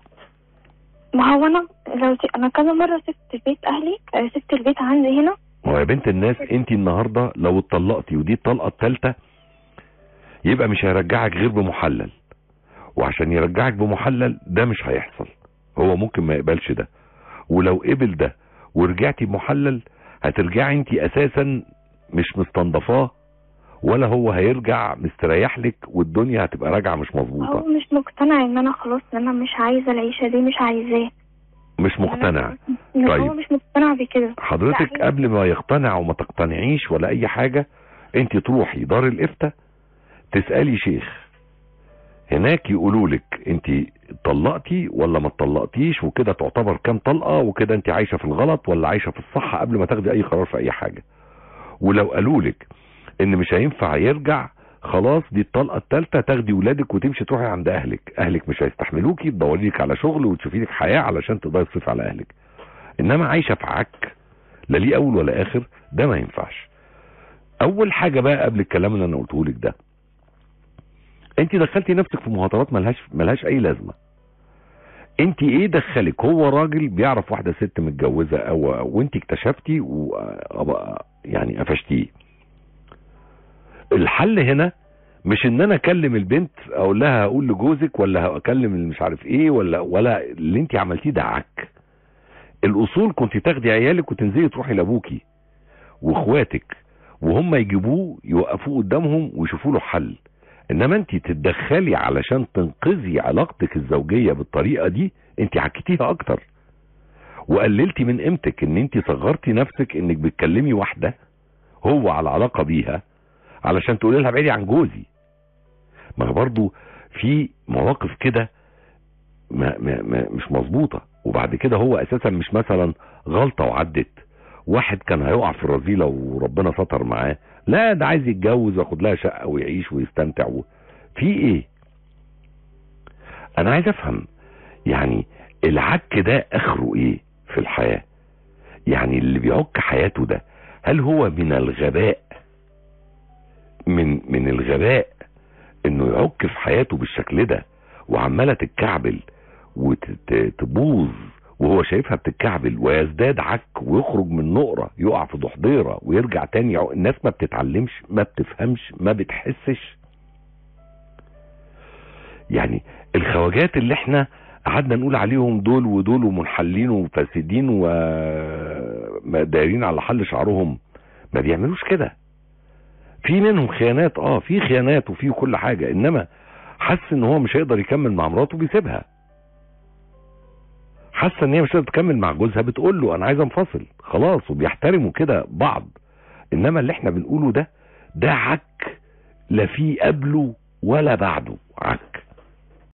ما هو انا لو ت... انا كذا مره سبت بيت اهلي آه، سبت البيت عندي هنا ما هو يا بنت الناس انت النهارده لو اتطلقتي ودي الطلقه الثالثه يبقى مش هيرجعك غير بمحلل وعشان يرجعك بمحلل ده مش هيحصل هو ممكن ما يقبلش ده ولو قبل ده ورجعتي بمحلل هترجعي انت اساسا مش مستنضفاه ولا هو هيرجع مستريح لك والدنيا هتبقى راجعه مش هو مظبوطه مش مقتنع ان انا خلاص ان انا مش عايزه العيشه دي مش عايزاه مش مقتنع إن طيب. هو مش مقتنع بكده حضرتك لا، هي- قبل ما يقتنع وما تقتنعيش ولا اي حاجة انت تروحي دار الافتاء تسألي شيخ هناك يقولوا لك انت طلقتي ولا ما اتطلقتيش وكده تعتبر كام طلقة وكده انت عايشة في الغلط ولا عايشة في الصح قبل ما تاخدي اي قرار في اي حاجة ولو قالوا لك ان مش هينفع يرجع خلاص دي الطلقه الثالثه تاخدي ولادك وتمشي تروحي عند اهلك اهلك مش هيستحملوكي تدوري لك على شغل وتشوفي لك حياه علشان تقدري تصرفي على اهلك انما عايشه في عك لا ليه اول ولا اخر ده ما ينفعش اول حاجه بقى قبل الكلام اللي انا قلته لك ده انت دخلتي نفسك في مهاترات ملهاش ملهاش اي لازمه انت ايه دخلك هو راجل بيعرف واحده ست متجوزه او وانت اكتشفتي و يعني قفشتيه الحل هنا مش ان انا اكلم البنت اقول لها هقول لجوزك ولا اكلم اللي مش عارف ايه ولا ولا اللي انت عملتيه ده عك الاصول كنت تاخدي عيالك وتنزلي تروحي لابوكي واخواتك وهم يجيبوه يوقفوه قدامهم ويشوفوا له حل انما انت تتدخلي علشان تنقذي علاقتك الزوجيه بالطريقه دي انت عكتيها اكتر وقللتي من قيمتك ان انت صغرتي نفسك انك بتكلمي واحده هو على علاقه بيها علشان تقولي لها ابعدي عن جوزي ما هو برضو في مواقف كده ما ما ما مش مظبوطه وبعد كده هو اساسا مش مثلا غلطه وعدت واحد كان هيقع في الرذيله وربنا ستر معاه لا ده عايز يتجوز وياخد لها شقه ويعيش ويستمتع و... في ايه انا عايز افهم يعني العك ده اخره ايه في الحياه يعني اللي بيعك حياته ده هل هو من الغباء من من الغباء انه يعك في حياته بالشكل ده وعماله تتكعبل وتبوظ وهو شايفها بتتكعبل ويزداد عك ويخرج من نقرة يقع في ضحضيرة ويرجع تاني يعق. الناس ما بتتعلمش ما بتفهمش ما بتحسش يعني الخواجات اللي احنا قعدنا نقول عليهم دول ودول ومنحلين وفاسدين ودايرين على حل شعرهم ما بيعملوش كده في منهم خيانات اه في خيانات وفي كل حاجة انما حس ان هو مش هيقدر يكمل مع مراته بيسيبها حاسه ان هي مش هتقدر تكمل مع جوزها بتقول له انا عايز انفصل خلاص وبيحترموا كده بعض انما اللي احنا بنقوله ده ده عك لا فيه قبله ولا بعده عك